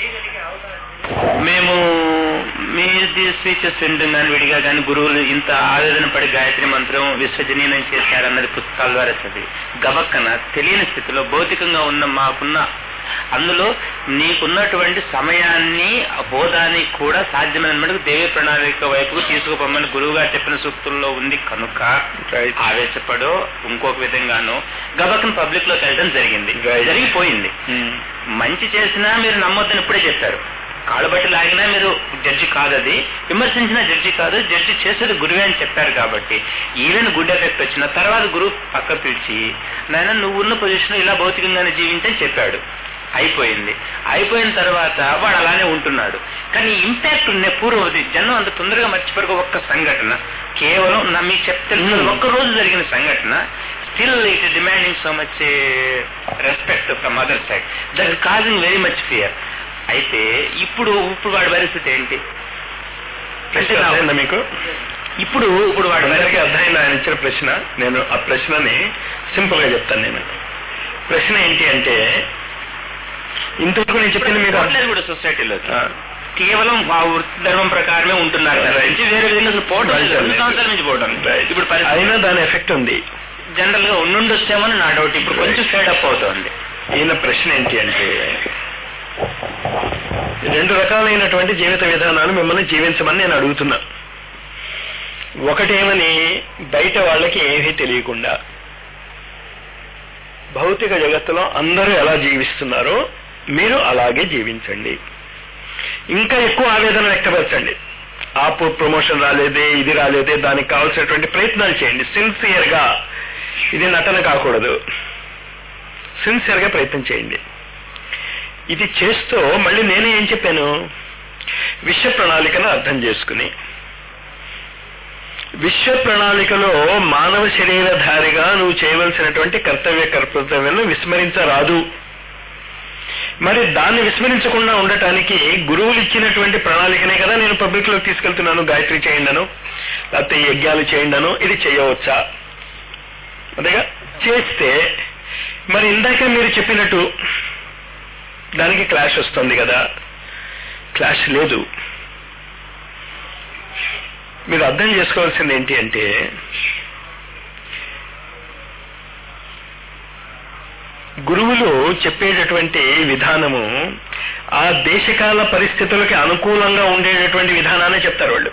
మేము మీ స్పీచెస్ వినడం కానీ విడిగా కానీ గురువులు ఇంత ఆవేదన పడి గాయత్రి మంత్రం విశ్వజనీయం చేశారన్నది పుస్తకాల ద్వారా చదివి గబక్కన తెలియని స్థితిలో భౌతికంగా ఉన్న మాకున్న అందులో నీకున్నటువంటి సమయాన్ని హోదాని కూడా సాధ్యమైన మటుకు దేవి ప్రణాళిక వైపుకు తీసుకుపోమని గురువు గారు చెప్పిన సూక్తుల్లో ఉంది కనుక Right. ఆవేశపడో ఇంకొక విధంగానో గబక్కన పబ్లిక్ లోకి వెళ్ళడం జరిగింది Right. జరిగిపోయింది మంచి చేసినా మీరు నమ్మొద్దని ఇప్పుడే చెప్పారు కాళ్ళు బట్టి లాగినా మీరు జడ్జి కాదు అది విమర్శించిన జడ్జి కాదు జడ్జి చేసేది గురువే అని చెప్పారు కాబట్టి ఈవెన్ గుడ్ ఎఫెక్ట్ వచ్చిన తర్వాత గురువు పక్క పిలిచి నాయన నువ్వు ఉన్న పొజిషన్ ఇలా భౌతికంగానే జీవించని చెప్పాడు అయిపోయింది అయిపోయిన తర్వాత వాడు అలానే ఉంటున్నాడు కానీ ఇంపాక్ట్ ఉన్న పూర్వది జనం అంత తొందరగా మర్చిపోరు ఒక్క సంఘటన కేవలం నా మీకు చెప్తే ఒక్క రోజు జరిగిన సంఘటన still it demanding so much respect from other side that causing very much fear అయితే ఇప్పుడు ఇప్పుడు వాడి పరిస్థితి ఏంటి ప్రశ్న అర్థమైందా మీకు ఇప్పుడు ఇప్పుడు వాడి అందరికీ పరిస్థితి అర్థమైంది ఆయన ఇచ్చిన ప్రశ్న నేను ఆ ప్రశ్నని సింపుల్ గా చెప్తాను నేను ప్రశ్న ఏంటి అంటే ఇంతవరకు నేను చెప్పింది మీకు అర్థం- పోవట్లేదు కూడా సొసైటీలో ఆ, కేవలం ఆ వృత్తి ధర్మం ప్రకారమే ఉంటున్నారు Right. నుంచి వేరే విధంగా అసలు పోవడం లేదు. Right. రెండు సంవత్సరాల నుంచి పోవడం Right. ఇప్పుడు పరిస్థితి అయినా దాని ఎఫెక్ట్ ఉంది జనరల్ గా ఉండుండొచ్చేమని నా డౌట్ ఇప్పుడు కొంచెం ఫేడ్ అప్ అవుతోంది ఈయన ప్రశ్న ఏంటి అంటే రెండు రకాలైనటువంటి జీవిత విధానాలు మిమ్మల్ని జీవించమని నేను అడుగుతున్నా ఒకటేమని బయట వాళ్ళకి ఏమీ తెలియకుండా భౌతిక జగత్తులో అందరూ ఎలా జీవిస్తున్నారో మీరు అలాగే జీవించండి ఇంకా ఎక్కువ ఆవేదన వ్యక్తపరచండి ఆ ప్రో- ప్రమోషన్ రాలేదే ఇది రాలేదే దానికి కావాల్సినటువంటి ప్రయత్నాలు చేయండి సిన్సియర్ గా ఇది నటన కాకూడదు సిన్సియర్ గా ప్రయత్నం చేయండి ఇది చేస్తూ మళ్ళీ నేనే ఏం చెప్పాను విశ్వ ప్రణాళికను అర్థం చేసుకుని విశ్వ ప్రణాళికలో మానవ శరీరధారిగా నువ్వు చేయవలసినటువంటి కర్తవ్య కర్తవ్యాలను విస్మరించరాదు మరి దాన్ని విస్మరించకుండా ఉండటానికి గురువులు ఇచ్చినటువంటి ప్రణాళికనే కదా నేను పబ్లిక్ లోకి తీసుకెళ్తున్నాను గాయత్రి చేయండను లేకపోతే యజ్ఞాలు చేయండను ఇది చేయవచ్చా అదేగా చేస్తే మరి ఇందాక మీరు చెప్పినట్టు దానికి క్లాష్ వస్తుంది కదా క్లాష్ లేదు మీరు అర్థం చేసుకోవాల్సింది ఏంటి అంటే గురువులు చెప్పేటటువంటి విధానము ఆ దేశకాల పరిస్థితులకి అనుకూలంగా ఉండేటటువంటి విధానాన్ని చెప్తారు వాళ్ళు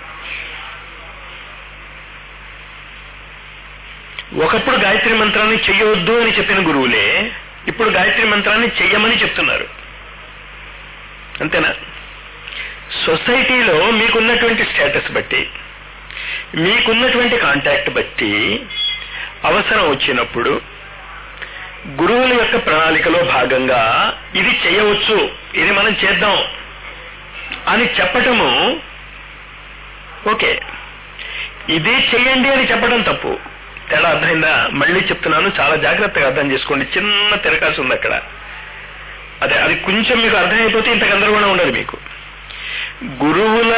ఒకప్పుడు గాయత్రి మంత్రాన్ని చెయ్యవద్దు అని చెప్పిన గురువులే ఇప్పుడు గాయత్రి మంత్రాన్ని చెయ్యమని చెప్తున్నారు అంతేనా సొసైటీలో మీకున్నటువంటి స్టేటస్ బట్టి మీకున్నటువంటి కాంటాక్ట్ బట్టి అవసరం వచ్చినప్పుడు గురువుల యొక్క ప్రణాళికలో భాగంగా ఇది చేయవచ్చు ఇది మనం చేద్దాం అని చెప్పటము ఓకే ఇదే చెయ్యండి అని చెప్పడం తప్పు తేడా అర్థమైందా మళ్ళీ చెప్తున్నాను చాలా జాగ్రత్తగా అర్థం చేసుకోండి చిన్న తిరకాసు ఉంది అక్కడ అదే అది కొంచెం మీకు అర్థమైపోతే ఇంత గందరగోళం ఉండదు మీకు గురువుల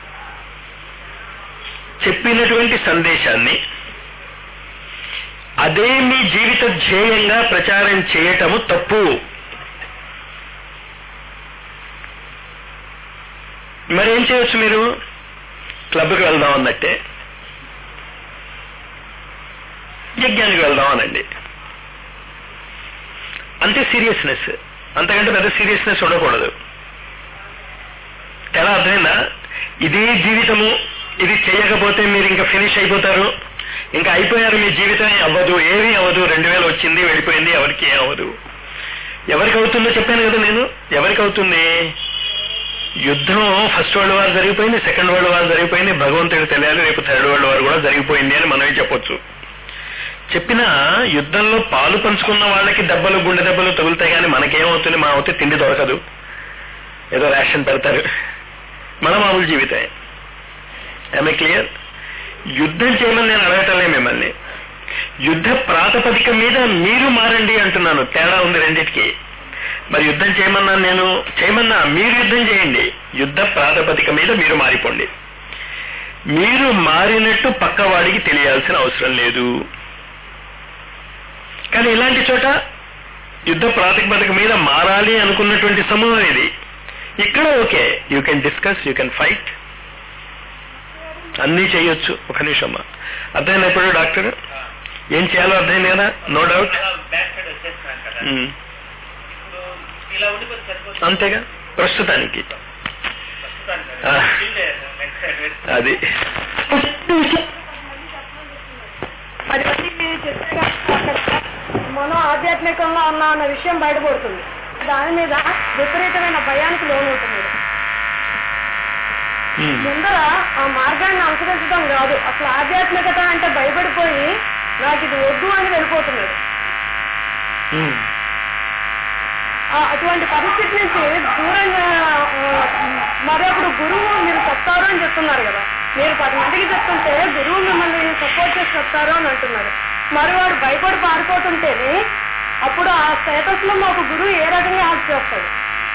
చెప్పినటువంటి సందేశాన్ని అదే మీ జీవిత ధ్యేయంగా ప్రచారం చేయటము తప్పు మరేం చేయొచ్చు మీరు క్లబ్కి వెళ్దాం అన్నట్టే యజ్ఞానికి వెళ్దాం అనండి అంతే సీరియస్నెస్ అంతకంటే పెద్ద సీరియస్నెస్ ఉండకూడదు ఎలా అర్థమైందా ఇదే జీవితము ఇది చేయకపోతే మీరు ఇంకా ఫినిష్ అయిపోతారు ఇంకా అయిపోయారు మీ జీవితం అవ్వదు ఏమీ అవ్వదు రెండు వేలు వచ్చింది వెళ్ళిపోయింది ఎవరికి ఏం అవ్వదు ఎవరికి అవుతుందో చెప్పాను కదా నేను ఎవరికి అవుతుంది యుద్ధం ఫస్ట్ వరల్డ్ వార్ జరిగిపోయింది సెకండ్ వరల్డ్ వార్ జరిగిపోయింది భగవంతుడికి తెలియాలి రేపు థర్డ్ వరల్డ్ వార్ కూడా జరిగిపోయింది అని మనమే చెప్పొచ్చు చెప్పిన యుద్ధంలో పాలు పంచుకున్న వాళ్ళకి దెబ్బలు గుండె దెబ్బలు తగులుతాయి కానీ మనకేమవుతుంది మా అవుతే తిండి దొరకదు ఏదో రేషన్ పెడతారు మన మామూలు జీవితమే ఐఎమ్ క్లియర్ యుద్ధం చేయమని నేను అడగటంలే మిమ్మల్ని యుద్ధ ప్రాతిపదిక మీద మీరు మారండి అంటున్నాను తేడా ఉంది రెండింటికి మరి యుద్ధం చేయమన్నా నేను చేయమన్నా మీరు యుద్ధం చేయండి యుద్ధ ప్రాతిపదిక మీద మీరు మారిపోండి మీరు మారినట్టు పక్కవాడికి తెలియాల్సిన అవసరం లేదు కానీ ఇలాంటి చోట యుద్ధ ప్రాతిపదిక మీద మారాలి అనుకున్నటువంటి సమూహం ఇది ఇక్కడ okay you can discuss you can fight అన్నీ చేయొచ్చు ఒక నిమిషమ్మా అర్థమైనా ఇప్పుడు డాక్టర్ ఏం చేయాలో అర్థమైంది కదా నో డౌట్ బ్యాక్ సైడ్ వచ్చేస్తున్నాను కదా ఇప్పుడు ఇలా ఉండిపోతే సరిపోతుంది అంతేగా ప్రస్తుతానికి ప్రస్తుతానికి ఆ. నెక్స్ట్ సైడ్ అది అది వచ్చి చెప్తే కనుక అక్కడ మనం ఆధ్యాత్మికంగా ఉన్నాం అన్న విషయం బయటపడుతుంది దాని మీద విపరీతమైన భయానికి లోనవుతున్నాడు ఉమ్. ముందర ఆ మార్గాన్ని అనుసరించడం కాదు అసలు ఆధ్యాత్మికత అంటే భయపడిపోయి నాకు ఇది వద్దు అని వెళ్ళిపోతున్నాడు ఉమ్. ఆ అటువంటి పరిస్థితి నుంచి దూరంగా ఆ, మరొకడు గురువు మీరు చెప్తారు అని చెప్తున్నారు కదా మీరు పది మందికి చెప్తుంటే గురువు మిమ్మల్ని సపోర్ట్ చేసి చెప్తారు అని అంటున్నారు మరి వాడు భయపడి పారిపోతుంటేనే అప్పుడు ఆ స్టేటస్ లో మాకు గురువు ఏ రకంగా హెల్ప్ చేస్తాడు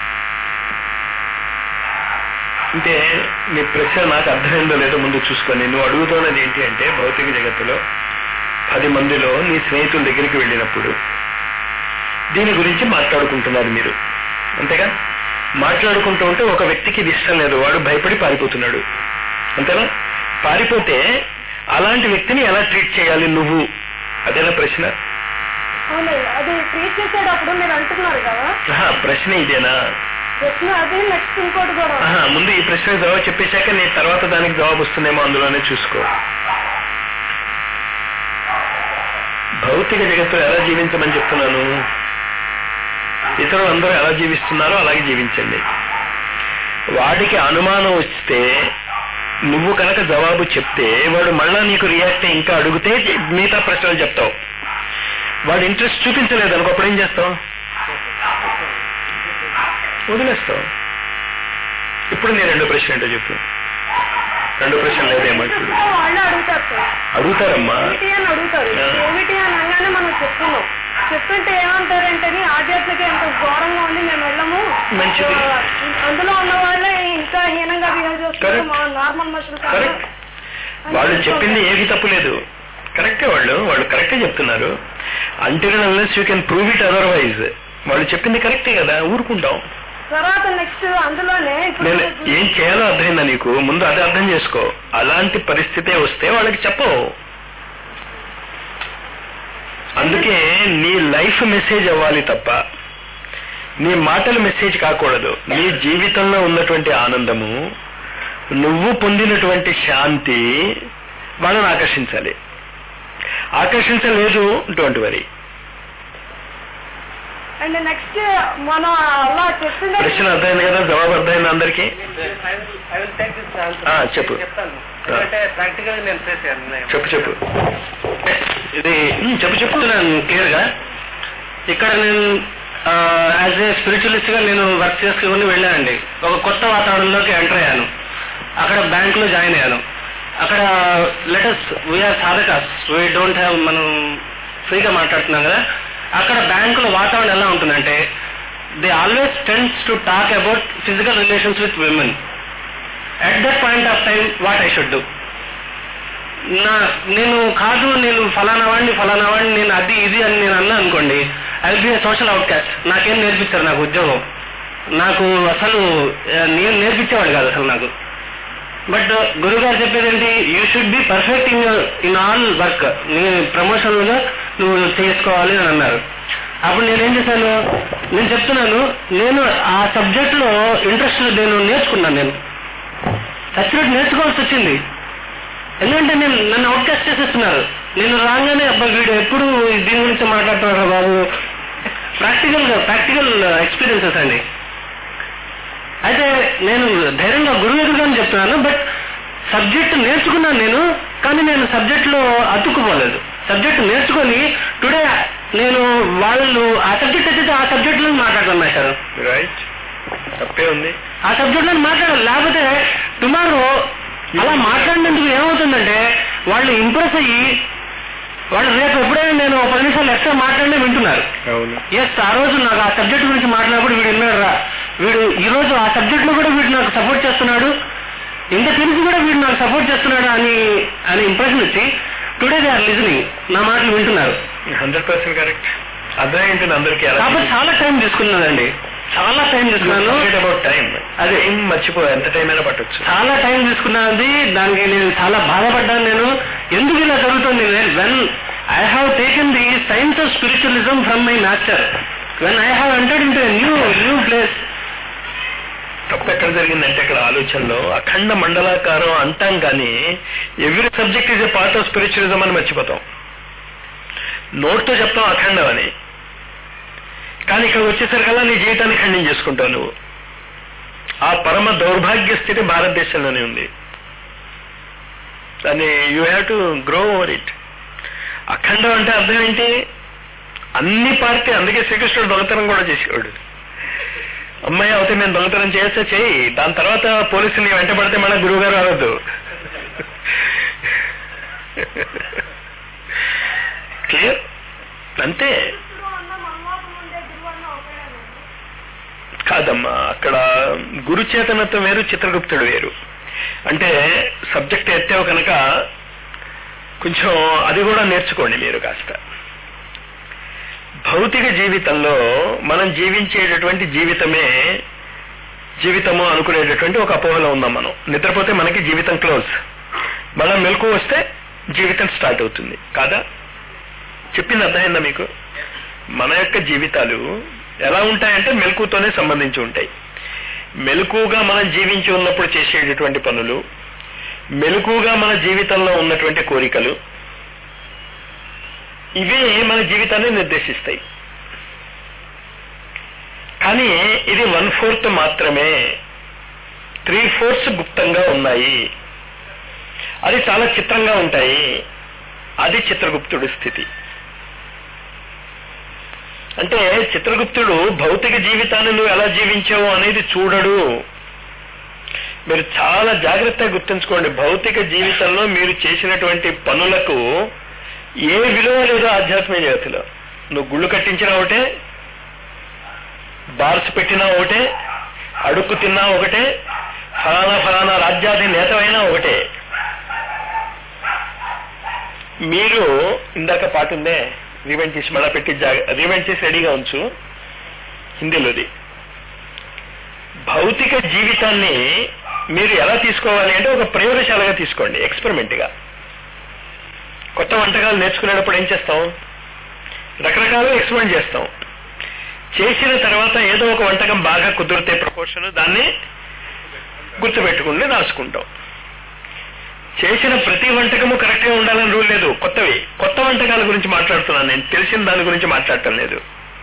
అంటే నీ ప్రశ్న నాకు అర్థమైందో లేదో ముందు చూసుకొని నువ్వు అడుగుతున్నది ఏంటి అంటే భౌతిక జగత్తులో పది మందిలో నీ స్నేహితుల దగ్గరికి వెళ్ళినప్పుడు దీని గురించి మాట్లాడుకుంటున్నారు మీరు అంతేగా మాట్లాడుకుంటూ ఉంటే ఒక వ్యక్తికి ఇది ఇష్టం లేదు వాడు భయపడి పారిపోతున్నాడు అంతేనా పారిపోతే అలాంటి వ్యక్తిని ఎలా ట్రీట్ చేయాలి నువ్వు అదేనా ప్రశ్న అవును అది ట్రీట్ చేసేటప్పుడు మీరు అంటున్నారు కదా ఆహా, ప్రశ్న ఇదేనా ప్రశ్న అది నెక్స్ట్ ఇంకోటి కూడా ఆహా, ముందు ఈ ప్రశ్నకు జవాబు చెప్పేశాక నీ తర్వాత దానికి జవాబు వస్తుందేమో అందులోనే చూసుకో భౌతిక జగత్తులో ఎలా జీవించమని చెప్తున్నాను ఇతరులు అందరూ ఎలా జీవిస్తున్నారో అలాగే జీవించండి వాడికి అనుమానం వస్తే నువ్వు కనుక జవాబు చెప్తే వాడు మళ్ళా నీకు రియాక్ట్ ఇంకా అడిగితే మిగతా ప్రశ్నలు చెప్తావు వాడు ఇంట్రెస్ట్ చూపించలేదు అనుకో అప్పుడు ఏం చేస్తావు వదిలేస్తావు ఇప్పుడు నీ రెండో ప్రశ్న ఏంటో చెప్పు రెండో ప్రశ్న లేదేమంటాడు వాళ్ళే అడుగుతారు సార్ అడుగుతారమ్మా ఏమిటి అని అడుగుతారు ఆ. ఏమిటి అని అనగానే మనం చెప్తున్నాం చెప్తుంటే ఏమంటారంటే ఆధ్యాత్మిక ఎంత ఘోరంగా ఉంది మేము వెళ్ళము మంచిది. ఆ, అందులో ఉన్న వాళ్ళే ఇంకా హీనంగా బిహేవ్ చేస్తున్నారు Correct. మా నార్మల్ మనుషులు కాదు. కరెక్ట్ అని వాళ్ళు చెప్తూ చెప్పింది ఉంటారు. ఏది తప్పు లేదు కరెక్టే వాళ్ళు వాళ్ళు కరెక్టే చెప్తున్నారు until unless you can prove it otherwise వాళ్ళు చెప్పింది కరెక్టే కదా ఊరుకుంటాం తర్వాత నెక్స్ట్ అందులోనే ఇప్పుడు నేను ఏం చేయాలో అర్థమైందా నీకు ముందు అది అర్థం చేసుకో అలాంటి పరిస్థితే వస్తే వాళ్ళకి చెప్పవు అందుకే నీ లైఫ్ మెసేజ్ అవ్వాలి తప్ప నీ మాటల మెసేజ్ కాకూడదు నీ జీవితంలో ఉన్నటువంటి ఆనందము నువ్వు పొందినటువంటి శాంతి వాళ్ళని ఆకర్షించాలి ఆకర్షించలేదు డోంట్ వరీ అండ్ నెక్స్ట్ మనం అలా చెప్పింది ప్రశ్న అర్థమైంది కదా జవాబు అర్థమైంది అందరికీ ఐ విల్ టేక్ దిస్ ఆ, చెప్పు. చెప్తాను ఎందుకంటే ప్రాక్టికల్ నేను ఫేస్ చేయాలి చెప్పు చెప్పు ఇది ఉమ్, చెప్పు చెప్పు క్లియర్ గా ఇక్కడ నేను యాజ్ ఏ స్పిరిచువలిస్ట్ గా నేను వర్క్ చేసుకుని వెళ్ళానండి ఒక కొత్త వాతావరణంలోకి ఎంటర్ అయ్యాను అక్కడ బ్యాంక్ లో జాయిన్ అయ్యాను అక్కడ లెటర్స్ వీఆర్ సాధకాస్ వీ డోంట్ హ్యావ్ మనం ఫ్రీగా మాట్లాడుతున్నాం కదా అక్కడ బ్యాంకులో వాతావరణం ఎలా ఉంటుందంటే they always tends to talk about physical relations with women at that point of time what I should do నా నేను కాదు నేను ఫలానా వాడిని ఫలానా వాడిని నేను అది ఇది అని నేను అన్నా అనుకోండి I be a social outcast నాకేం నేర్పించారు నాకు ఉద్యోగం నాకు అసలు ఆ, నేను నేర్పించేవాడు కాదు అసలు నాకు బట్ గురువు గారు చెప్పేది ఏంటి you should be perfect in in all work నీ ప్రమోషన్ గా నువ్వు చేసుకోవాలి అని అన్నారు అప్పుడు నేనేం చేశాను నేను చెప్తున్నాను నేను ఆ సబ్జెక్ట్ లో ఇంట్రెస్ట్ నేను నేర్చుకున్నాను నేను సచ్చినట్టు నేర్చుకోవాల్సి వచ్చింది ఎందుకంటే నేను నన్ను అవుట్కాస్ట్ చేసేస్తున్నారు నేను రాగానే అబ్బా వీడు ఎప్పుడు దీని గురించి మాట్లాడుతున్నారా బాబు ప్రాక్టికల్ గా ప్రాక్టికల్ ఎక్స్పీరియన్సెస్ అండి అయితే నేను ధైర్యంగా గురువు ఎదురుగానే చెప్తున్నాను బట్ సబ్జెక్ట్ నేర్చుకున్నాను నేను కానీ నేను సబ్జెక్ట్ లో అతుక్కుపోలేదు సబ్జెక్ట్ నేర్చుకొని టుడే నేను వాళ్ళు ఆ సబ్జెక్ట్ అయితే ఆ సబ్జెక్ట్ లో మాట్లాడుతున్నా సార్ రైట్ తప్పే ఉంది ఆ సబ్జెక్ట్ లో మాట్లాడాలి లేకపోతే టుమారో అలా మాట్లాడినందుకు ఏమవుతుందంటే వాళ్ళు ఇంప్రెస్ అయ్యి వాళ్ళు రేపు ఎప్పుడైనా నేను ఒక పది నిమిషాలు ఎక్స్ట్రా మాట్లాడినా వింటున్నారు అవును ఎస్ ఆ రోజు నాకు ఆ సబ్జెక్ట్ గురించి మాట్లాడినప్పుడు వీడు విన్నాడు రా వీడు ఈ రోజు ఆ సబ్జెక్ట్ లో కూడా వీడు నాకు సపోర్ట్ చేస్తున్నాడు ఇంత తెలిసి కూడా వీడు నాకు సపోర్ట్ చేస్తున్నాడు అని అని ఇంప్రెషన్ వచ్చి టుడే దే ఆర్ లిజనింగ్ నా మాటలు వింటున్నారు హండ్రెడ్ పర్సెంట్ కరెక్ట్ అర్థం ఏంటంటే అందరికీ కాబట్టి చాలా టైం తీసుకున్నానండి చాలా టైం తీసుకున్నాను అబౌట్ టైం అదే. ఏం మర్చిపో ఎంత టైం అయినా పట్టొచ్చు చాలా టైం తీసుకున్నది దానికి నేను చాలా బాధపడ్డాను నేను ఎందుకు ఇలా జరుగుతుంది when I have taken the science of spiritualism from my master when I have entered in new new place తప్పు ఎక్కడ జరిగిందంటే ఇక్కడ ఆలోచనలో అఖండ మండలాకారం అంటాం కానీ every subject is a part of spiritualism అని మర్చిపోతాం నోట్తో చెప్తాం అఖండం అని కానీ ఇక్కడ వచ్చేసరికల్లా నీ జీవితాన్ని ఖండం చేసుకుంటావు నువ్వు ఆ పరమ దౌర్భాగ్య స్థితి భారతదేశంలోనే ఉంది దాన్ని you have to grow over it అఖండం అంటే అర్థం ఏంటి అన్ని పార్టీ అందుకే శ్రీకృష్ణుడు దొంగతనం కూడా చేసేవాడు అమ్మాయి అవుతే నేను దొంగతనం చేస్తే చెయ్యి దాని తర్వాత పోలీసులు నీ వెంట పడితే మళ్ళీ గురువు గారు అవ్వద్దు క్లియర్ అంతే కాదమ్మా అక్కడ గురు చేతనత్వం వేరు చిత్రగుప్తుడు వేరు అంటే సబ్జెక్ట్ ఎత్తావు కనుక కొంచెం అది కూడా నేర్చుకోండి మీరు కాస్త భౌతిక జీవితంలో మనం జీవించేటటువంటి జీవితమే జీవితము అనుకునేటటువంటి ఒక అపోహలో ఉన్నాం మనం నిద్రపోతే మనకి జీవితం క్లోజ్ మళ్ళా మెలకు వస్తే జీవితం స్టార్ట్ అవుతుంది కాదా చెప్పింది అర్థమైందా మీకు మన యొక్క జీవితాలు ఎలా ఉంటాయంటే మెలకుతోనే సంబంధించి ఉంటాయి మెలకుగా మనం జీవించి ఉన్నప్పుడు చేసేటటువంటి పనులు మెలకుగా మన జీవితంలో ఉన్నటువంటి కోరికలు ఇవే మన జీవితాన్ని నిర్దేశిస్తాయి కానీ ఇది వన్ ఫోర్త్ మాత్రమే త్రీ ఫోర్త్స్ గుప్తంగా ఉన్నాయి అది చాలా చిత్రంగా ఉంటాయి అది చిత్రగుప్తుడి స్థితి అంటే చిత్రగుప్తుడు భౌతిక జీవితాన్ని నువ్వు ఎలా జీవించావు అనేది చూడడు మీరు చాలా జాగ్రత్తగా గుర్తుంచుకోండి భౌతిక జీవితంలో మీరు చేసినటువంటి పనులకు ఏ విలువ లేదు ఆధ్యాత్మిక జగతిలో నువ్వు గుళ్ళు కట్టించినా ఒకటే బార్స్ పెట్టినా ఒకటే అడుక్కు తిన్నా ఒకటే ఫలానా ఫలానా రాజ్యాధి నేతమైనా ఒకటే మీరు ఇందాక పాట ఉందే రీవెంట్ చేసి మళ్ళా పెట్టి రీవెంట్ చేసి రెడీగా ఉంచు హిందీలోది భౌతిక జీవితాన్ని మీరు ఎలా తీసుకోవాలి అంటే ఒక ప్రయోగశాలగా తీసుకోండి ఎక్స్పెరిమెంట్ గా కొత్త వంటకాలు నేర్చుకునేటప్పుడు ఏం చేస్తాం రకరకాలుగా ఎక్స్పెరిమెంట్ చేస్తాం చేసిన తర్వాత ఏదో ఒక వంటకం బాగా కుదిరితే ప్రపోర్షన్ దాన్ని గుర్తుపెట్టుకుని రాసుకుంటాం చేసిన ప్రతి వంటకము కరెక్ట్ గా ఉండాలని రూల్ లేదు కొత్తవి కొత్త వంటకాల గురించి మాట్లాడుతున్నాను నేను తెలిసిన దాని గురించి మాట్లాడటం లేదు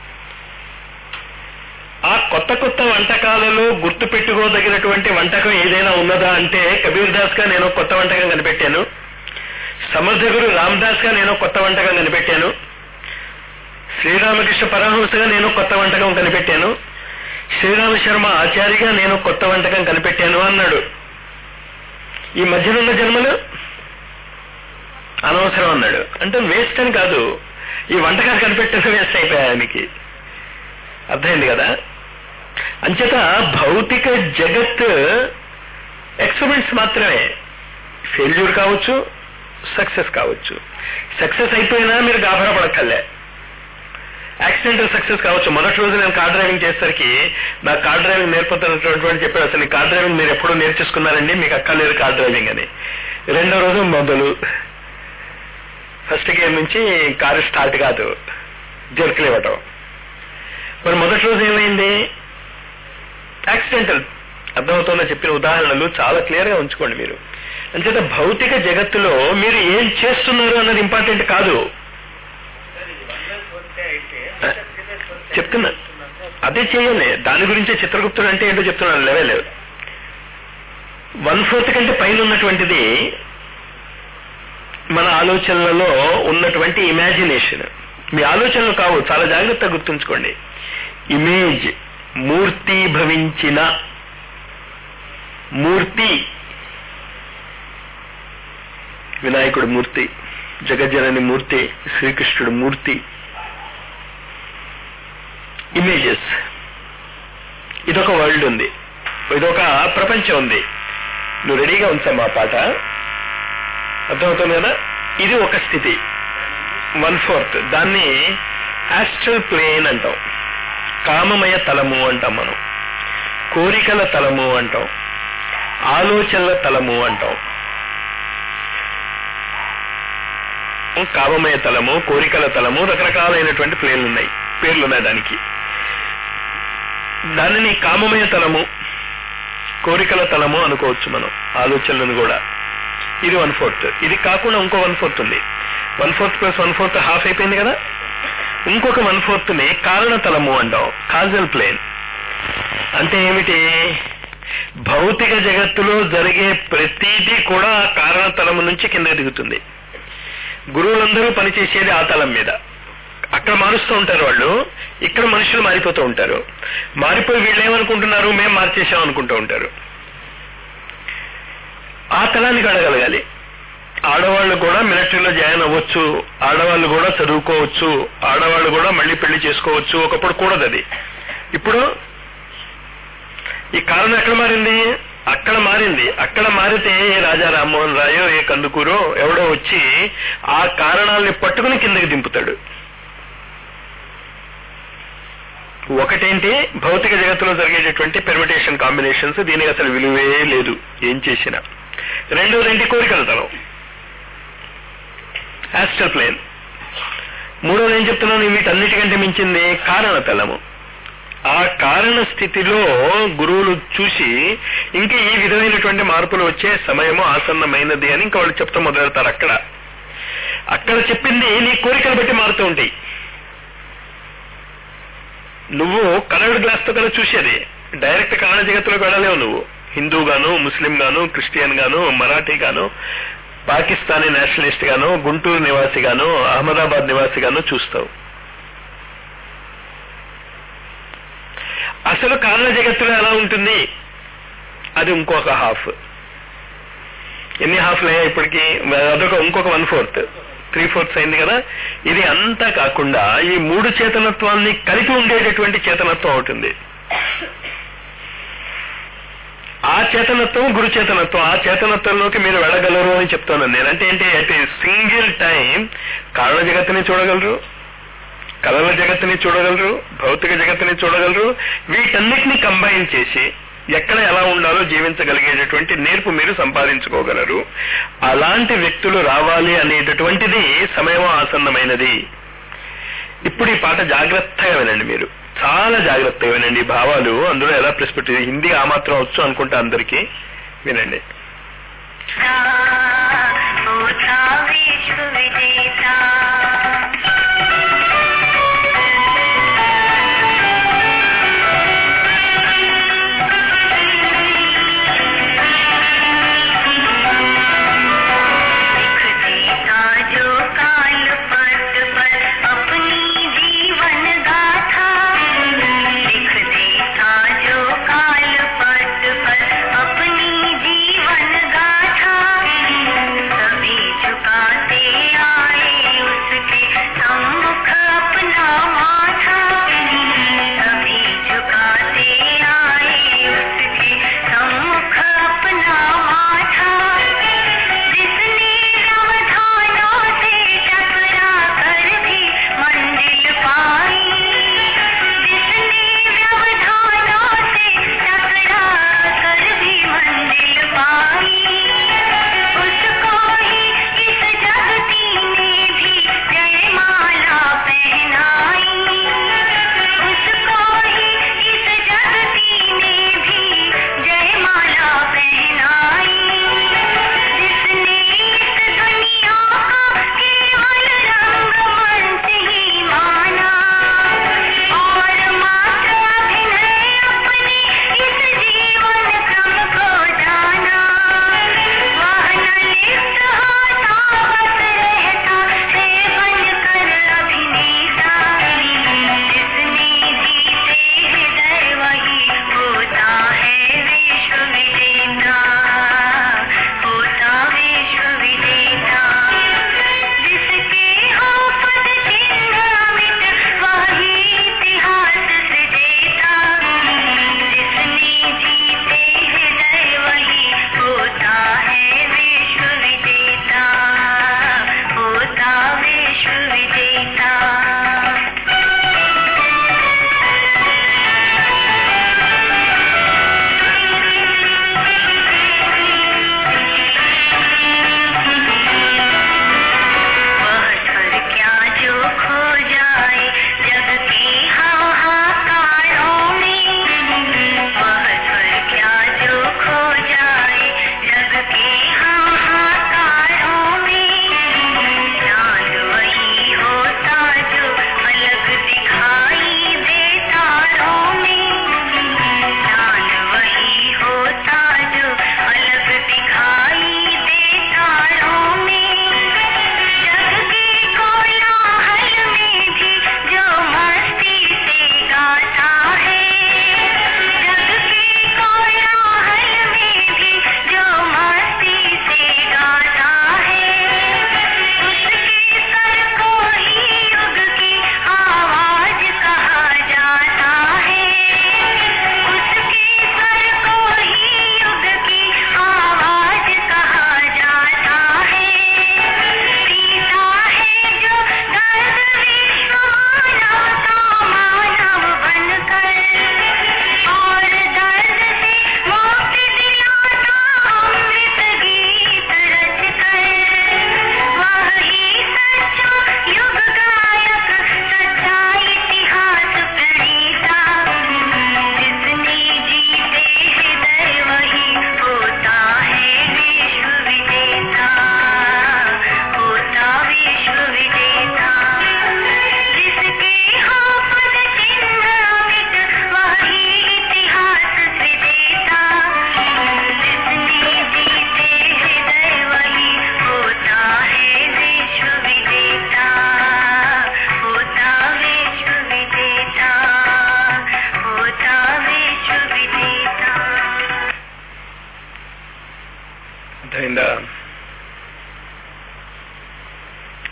ఆ కొత్త కొత్త వంటకాలలో గుర్తు పెట్టుకోదగినటువంటి వంటకం ఏదైనా ఉన్నదా అంటే కబీర్ దాస్ గా నేను కొత్త వంటకం కనిపెట్టాను సమర్థ గురు రామదాస్ గా నేను కొత్త వంటకం కనిపెట్టాను శ్రీరామకృష్ణ పరమహంసగా నేను కొత్త వంటకం కనిపెట్టాను శ్రీరామ శర్మ ఆచార్యగా నేను కొత్త వంటకం కనిపెట్టాను అన్నాడు ఈ మధ్యనున్న జన్మలు అనవసరం అన్నాడు అంటే వేస్ట్ అని కాదు ఈ వంటకాలు కనిపెట్టడం వేస్ట్ అయిపోయాయి ఆయనకి అర్థమైంది కదా అంచేత భౌతిక జగత్ ఎక్స్పెరిమెంట్స్ మాత్రమే ఫెయిల్యూర్ కావచ్చు సక్సెస్ కావచ్చు సక్సెస్ అయిపోయినా మీరు గాభరా పడక్కర్లే యాక్సిడెంటల్ సక్సెస్ కావచ్చు మొదటి రోజు నేను కార్ డ్రైవింగ్ చేసేసరికి నాకు కార్ డ్రైవింగ్ నేర్పుతున్నటువంటి చెప్పాడు అసలు ఈ కార్ డ్రైవింగ్ మీరు ఎప్పుడు నేర్చేసుకున్నారండి మీకు అక్కర్లేదు కార్ డ్రైవింగ్ అని రెండో రోజు మొదలు ఫస్ట్ గేమ్ నుంచి కారు స్టార్ట్ కాదు జర్కులు ఇవ్వటం మరి మొదటి రోజు ఏమైంది యాక్సిడెంటల్ అర్థమవుతుందో చెప్పిన ఉదాహరణలు చాలా క్లియర్ గా ఉంచుకోండి మీరు అంచేత భౌతిక జగత్తులో మీరు ఏం చేస్తున్నారు అన్నది ఇంపార్టెంట్ కాదు చెప్తున్నా అదే చేయాలి దాని గురించే చిత్రగుప్తుడు అంటే ఏంటో చెప్తున్నాను లెవెల్ వన్ ఫోర్త్ కంటే పైన ఉన్నటువంటిది మన ఆలోచనలలో ఉన్నటువంటి ఇమాజినేషన్ మీ ఆలోచనలు కావు చాలా జాగ్రత్తగా గుర్తుంచుకోండి ఇమేజ్ మూర్తి భవించిన మూర్తి వినాయకుడు మూర్తి జగజ్జనని మూర్తి శ్రీకృష్ణుడు మూర్తి ఇమేజెస్ ఇదొక వరల్డ్ ఉంది ఇదొక ప్రపంచం ఉంది నువ్వు రెడీగా ఉంచమ్మా ఆ పాట అర్థమవుతుంది కదా ఇది ఒక స్థితి వన్ ఫోర్త్ దాన్ని ఆస్ట్రల్ ప్లేన్ అంటాం కామమయ తలము అంటాం మనం కోరికల తలము అంటాం ఆలోచనల తలము అంటాం కామమయ తలము కోరికల తలము రకరకాలైనటువంటి ప్లేన్లు ఉన్నాయి పేర్లు ఉన్నాయి దానికి దానిని కామమయ తలము కోరికల తలము అనుకోవచ్చు మనం ఆలోచనలను కూడా ఇది వన్ ఫోర్త్ ఇది కాకుండా ఇంకో వన్ ఫోర్త్ ఉంది one fourth plus one fourth half అయిపోయింది కదా ఇంకొక వన్ ఫోర్త్ ని కారణ తలము అంటాం కాజల్ ప్లేన్ అంటే ఏమిటి భౌతిక జగత్తులో జరిగే ప్రతిదీ కూడా ఆ కారణ తలము నుంచి కింద దిగుతుంది గురువులందరూ పనిచేసేది ఆ తలం మీద అక్కడ మారుస్తూ ఉంటారు వాళ్ళు ఇక్కడ మనుషులు మారిపోతూ ఉంటారు మారిపోయి వీళ్ళు ఏమనుకుంటున్నారు మేము మార్చేసాం అనుకుంటూ ఉంటారు ఆ తలానికి అడగలగాలి ఆడవాళ్ళు కూడా మిలిటరీలో జాయిన్ అవ్వచ్చు ఆడవాళ్ళు కూడా చదువుకోవచ్చు ఆడవాళ్ళు కూడా మళ్ళీ పెళ్లి చేసుకోవచ్చు ఒకప్పుడు కూడదు అది ఇప్పుడు ఈ కారణం ఎక్కడ మారింది అక్కడ మారింది అక్కడ మారితే ఏ రాజా రామ్మోహన్ రాయో ఏ కందుకూరో ఎవడో వచ్చి ఆ కారణాలని పట్టుకుని కిందకి దింపుతాడు ఒకటేంటి భౌతిక జగత్తులో జరిగేటటువంటి పెర్మిటేషన్ కాంబినేషన్స్ దీనికి అసలు విలువే లేదు ఏం చేసినా రెండోది ఏంటి కోరికల తలం ఆస్ట్రల్ ప్లేన్ మూడోది ఏం చెప్తున్నాను వీటన్నిటికంటే మించింది కారణ తలము ఆ కారణ స్థితిలో గురువులు చూసి ఇంకా ఈ విధమైనటువంటి మార్పులు వచ్చే సమయము ఆసన్నమైనది అని ఇంకా వాళ్ళు చెప్తా మొదలెడతారు అక్కడ అక్కడ చెప్పింది నీ కోరికలు బట్టి మారుతూ ఉంటాయి నువ్వు కలర్డ్ గ్లాస్ తో కదా చూసేది డైరెక్ట్ కారణ జగత్తులోకి వెళ్ళలేవు నువ్వు హిందూ గాను ముస్లిం గాను క్రిస్టియన్ గాను మరాఠీ గాను పాకిస్తానీ నేషనలిస్ట్ గాను గుంటూరు నివాసి గాను అహ్మదాబాద్ నివాసి గాను చూస్తావు అసలు కారణ జగత్తులో ఎలా ఉంటుంది అది ఇంకొక హాఫ్ ఎన్ని హాఫ్లు అయ్యాయి ఇప్పటికి అదొక ఇంకొక వన్ ఫోర్త్ త్రీ ఫోర్త్స్ అయింది కదా ఇది అంతా కాకుండా ఈ మూడు చేతనత్వాన్ని కలిపి ఉండేటటువంటి చేతనత్వం అవుతుంది ఆ చేతనత్వం గురు చేతనత్వం ఆ చేతనత్వంలోకి మీరు వెళ్ళగలరు అని చెప్తాను నేను అంటే ఏంటి అట్ సింగిల్ టైం కారణ జగత్తుని చూడగలరు కళల జగత్తుని చూడగలరు భౌతిక జగత్తుని చూడగలరు వీటన్నిటిని కంబైన్ చేసి ఎక్కడ ఎలా ఉండాలో జీవించగలిగేటటువంటి నేర్పు మీరు సంపాదించుకోగలరు అలాంటి వ్యక్తులు రావాలి అనేటటువంటిది సమయం ఆసన్నమైనది ఇప్పుడు ఈ పాట జాగ్రత్తగా వినండి మీరు చాలా జాగ్రత్తగా వినండి ఈ భావాలు అందులో ఎలా ప్రస్ఫుటి హిందీ ఆ మాత్రం వచ్చు అనుకుంటా అందరికీ వినండి होता विश्व विजेता लिख देता जो काल पट पर अपनी जीवन गाथा लिख देता जो काल पट पर अपनी जीवन गाथा सभी झुकाते आए उसके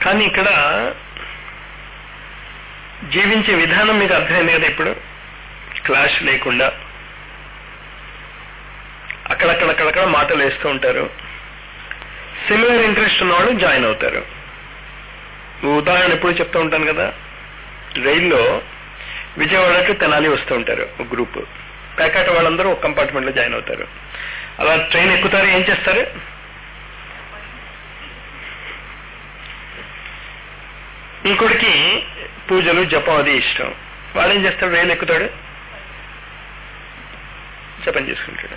కానీ ఇక్కడ జీవించే విధానం మీకు అర్థమైంది కదా ఇప్పుడు క్లాష్ లేకుండా అక్కడక్కడక్కడక్కడ మాటలు వేస్తూ ఉంటారు సిమిలర్ ఇంట్రెస్ట్ ఉన్నవాళ్ళు జాయిన్ అవుతారు ఉదాహరణ ఎప్పుడు చెప్తూ ఉంటాను కదా రైల్లో విజయవాడకి తెనాలి వస్తూ ఉంటారు ఒక గ్రూప్ ప్యాకాట వాళ్ళందరూ ఒక కంపార్ట్మెంట్ లో జాయిన్ అవుతారు అలా ట్రైన్ ఎక్కుతారు ఏం చేస్తారు ఇంకొకటికి పూజలు జపం అది ఇష్టం వాడు ఏం చేస్తాడు రైలు ఎక్కుతాడు జపం చేసుకుంటాడు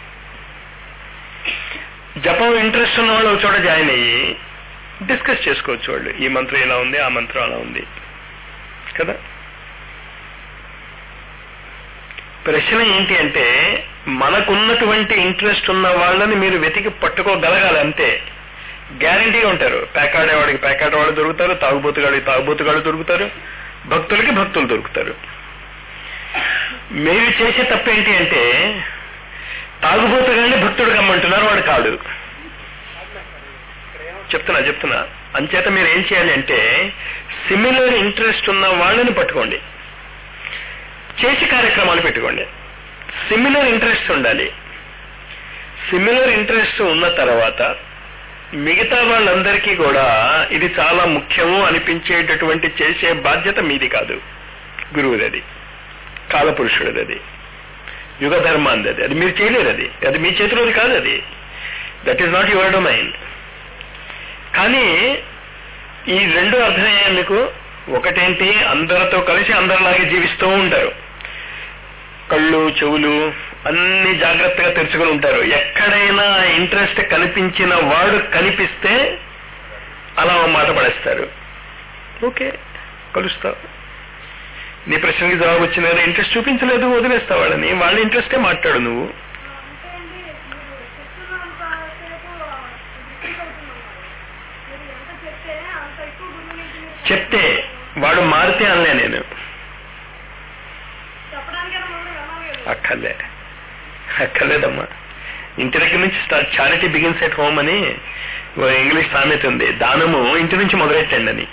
జపం ఇంట్రెస్ట్ ఉన్న వాళ్ళు ఒక చోట జాయిన్ అయ్యి డిస్కస్ చేసుకోవచ్చు వాళ్ళు ఈ మంత్రం ఇలా ఉంది ఆ మంత్రం అలా ఉంది కదా ప్రశ్న ఏంటి అంటే మనకున్నటువంటి ఇంట్రెస్ట్ ఉన్న వాళ్ళని మీరు వెతికి పట్టుకోగలగాలి అంతే గ్యారంటీగా ఉంటారు పేకాడేవాడికి పేకాడేవాడు దొరుకుతారు తాగుబోతుగాడికి తాగుబోతుగాడు దొరుకుతారు భక్తులకి భక్తులు దొరుకుతారు మీరు చేసే తప్పేంటి అంటే తాగుబోతుగాడిని భక్తుడు కమ్మంటున్నారు వాడు కాడు చెప్తున్నా చెప్తున్నా అంచేత మీరు ఏం చేయాలి అంటే సిమిలర్ ఇంట్రెస్ట్ ఉన్న వాళ్ళని పట్టుకోండి చేసి కార్యక్రమాలు పెట్టుకోండి సిమిలర్ ఇంట్రెస్ట్ ఉండాలి సిమిలర్ ఇంట్రెస్ట్ ఉన్న తర్వాత మిగతా వాళ్ళందరికీ కూడా ఇది చాలా ముఖ్యము అనిపించేటటువంటి చేసే బాధ్యత మీది కాదు గురువుదది కాలపురుషుడిది అది యుగ ధర్మాంది అది అది మీరు చేయలేరు అది అది మీ చేతిలోది కాదు అది that is not your domain కానీ ఈ రెండు అర్థమయ్యాయి మీకు ఒకటేంటి అందరితో కలిసి అందరిలాగే జీవిస్తూ ఉంటారు కళ్ళు చెవులు అన్ని జాగ్రత్తగా తెరుచుకుని ఉంటారు ఎక్కడైనా ఇంట్రెస్ట్ కనిపించిన వాడు కనిపిస్తే అలా ఓ మాట పడేస్తారు ఓకే కలుస్తావు నీ ప్రశ్నకి జవాబు వచ్చిన కదా ఇంట్రెస్ట్ చూపించలేదు వదిలేస్తావు వాళ్ళని వాళ్ళ ఇంట్రెస్టే మాట్లాడు నువ్వు అంటే అండి మీరు చెప్తున్నంతసేపు రిపీట్ అవుతున్నాం మీరు ఎంత చెప్తే అంత ఎక్కువ గురువు నుంచి మీరు చెప్తే వాడు మారితే అనలే నేను చెప్పడానికైనా ముందు వెళ్ళాలి కదా అక్కర్లే అక్కర్లేదమ్మా ఇంటి దగ్గర నుంచి start charity begins at home అని ఓ ఇంగ్లీష్ సామెత ఉంది దానము ఇంటి నుంచి మొదలెట్టండి అని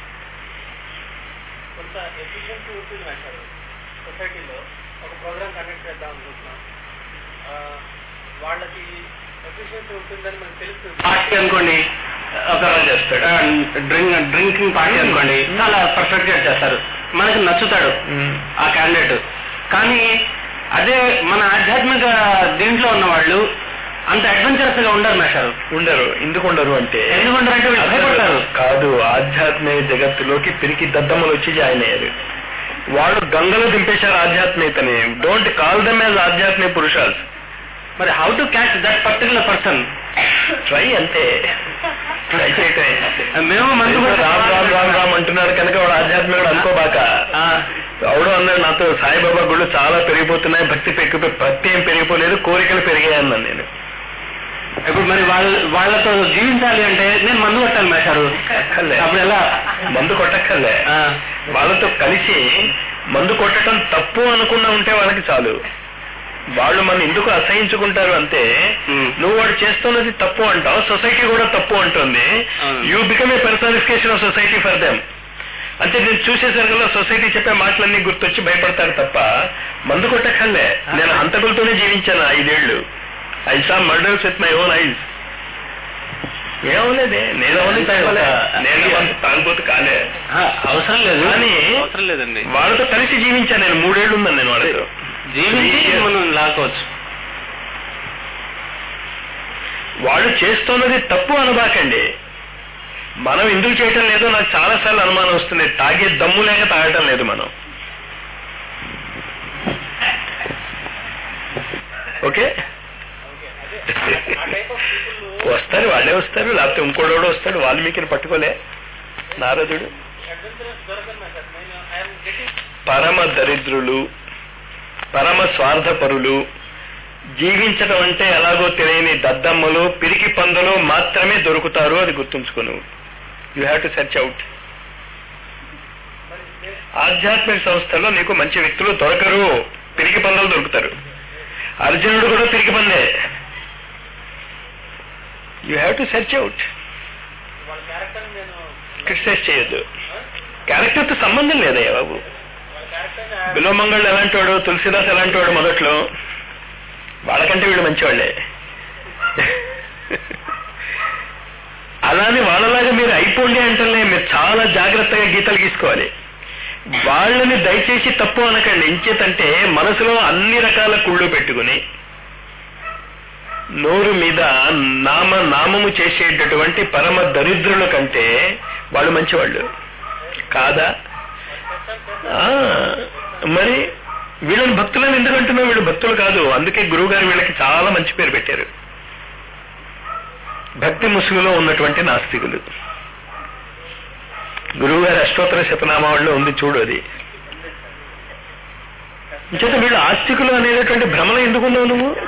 కొంత ఎఫిషియన్సీ ఉంటుంది మేషారు సొసైటీలో ఒక ప్రోగ్రామ్ కండక్ట్ చేద్దాం అనుకుంటున్నాం ఆ, వాళ్ళకి ఎఫిషియన్సీ ఉంటుందని మనకు తెలుస్తుంది పార్టీ అనుకోండి ఒక చేస్తాడు. డ్రింక్ డ్రింకింగ్ పార్టీ అనుకోండి చాలా పర్ఫెక్ట్ గా చేస్తారు మనకి నచ్చుతాడు ఆ క్యాండిడేట్ కానీ అదే మన ఆధ్యాత్మిక దీంట్లో ఉన్న వాళ్ళు అంత అడ్వెంచరస్ గా ఉండరు మేషారు ఉండరు ఎందుకు ఉండరు అంటే ఎందుకు ఉండరు అంటే వీళ్ళు భయపడతారు కాదు ఆధ్యాత్మిక జగత్తులోకి పిరికి దద్దమ్మలు వచ్చి జాయిన్ అయ్యారు వాళ్ళు గంగలో దింపేశారు ఆధ్యాత్మికతని డోంట్ కాల్ దమ్ యాజ్ ఆధ్యాత్మిక పురుషాస్ మరి how to catch that particular person try అంతే ట్రై చేయటం మేము మందు ఏదో రామ్ రామ్ రామ్ రామ్ అంటున్నాడు కనుక వాడు ఆధ్యాత్మికుడు అనుకోబాక ఆ, ఎవడో అన్నాడు నాతో సాయిబాబా గుళ్ళు చాలా పెరిగిపోతున్నాయి భక్తి పెరిగిపోయి భక్తి ఏం పెరిగిపోలేదు కోరికలు పెరిగాయి అన్నాను నేను ఇప్పుడు మరి వాళ్ళ వాళ్ళతో జీవించాలి అంటే నేను మందు కొట్టాలి మేషారు అక్కర్లే. అప్పుడు ఎలా మందు కొట్టక్కర్లే ఆ, వాళ్ళతో కలిసి మందు కొట్టడం తప్పు అనుకున్నా ఉంటే వాళ్ళకి చాలు వాళ్ళు మన ఎందుకు అసహించుకుంటారు అంటే Hmm. నువ్వు వాడు చేస్తున్నది తప్పు అంటావు సొసైటీ కూడా తప్పు అంటుంది అవును. You become a personification of society for them అంటే నేను చూసేసరికల్లా సొసైటీ చెప్పే మాటలన్నీ గుర్తొచ్చి భయపడతారు తప్ప మందు కొట్టక్కర్లే నేను హంతకులతోనే జీవించాను ఐదేళ్లు I saw murders with my own eyes ఏమవలేదే నేను అవన్నీ తాగలే నేను అంత తాగుబోతు కాలే ఆ, అవసరం లేదు కానీ అవసరం లేదండి వాళ్ళతో కలిసి జీవించాను నేను మూడేళ్లు ఉన్నాను నేను వాళ్ళతో జీవించి మనం లాక్కోవచ్చు వాళ్ళు చేస్తున్నది తప్పు అనబాకండి మనం ఎందుకు చేయటం లేదో నాకు చాలా సార్లు అనుమానం వస్తుంది తాగే దమ్ము లేక తాగటం లేదు మనం ఓకే వస్తారు వాళ్ళే వస్తారు లేకపోతే ఇంకోడోడు వస్తాడు వాల్మీకిని పట్టుకోలే నారదుడు పరమ దరిద్రులు పరమ స్వార్థపరులు జీవించడం అంటే ఎలాగో తెలియని దద్దమ్మలు పిరికి పందులు మాత్రమే దొరుకుతారు అది గుర్తుంచుకోను you have to search out ఆధ్యాత్మిక సంస్థల్లో నీకు మంచి వ్యక్తులు దొరకరు పిరికి పందులు దొరుకుతారు అర్జునుడు కూడా పిరికి పందే you have to search out వాళ్ళ క్యారెక్టర్ నేను క్రిటిసైజ్ చేయొద్దు క్యారెక్టర్తో సంబంధం లేదయ్యా బాబు బిలోమంగళ్ళు ఎలాంటి వాడు తులసిదాస్ ఎలాంటి వాడు మొదట్లో వాళ్ళకంటే వీళ్ళు మంచివాళ్లే అలానే వాళ్ళలాగా మీరు అయిపోండి అంటేనే మీరు చాలా జాగ్రత్తగా గీతలు గీసుకోవాలి వాళ్ళని దయచేసి తప్పు అనకండి ఎంచేతంటే మనసులో అన్ని రకాల కుళ్ళు పెట్టుకుని నోరు మీద నామ నామము చేసేటటువంటి పరమ దరిద్రుల కంటే వాళ్ళు మంచివాళ్ళు కాదా ఆ, మరి వీళ్ళని భక్తులని ఎందుకంటున్నావు వీళ్ళు భక్తులు కాదు అందుకే గురువు గారు వీళ్ళకి చాలా మంచి పేరు పెట్టారు భక్తి ముసుగులో ఉన్నటువంటి నాస్తికులు గురువు గారి అష్టోత్తర శతనామావళిలో ఉంది చూడు అది చేత వీళ్ళు ఆస్తికులు అనేటటువంటి భ్రమలో ఎందుకున్నావు నువ్వు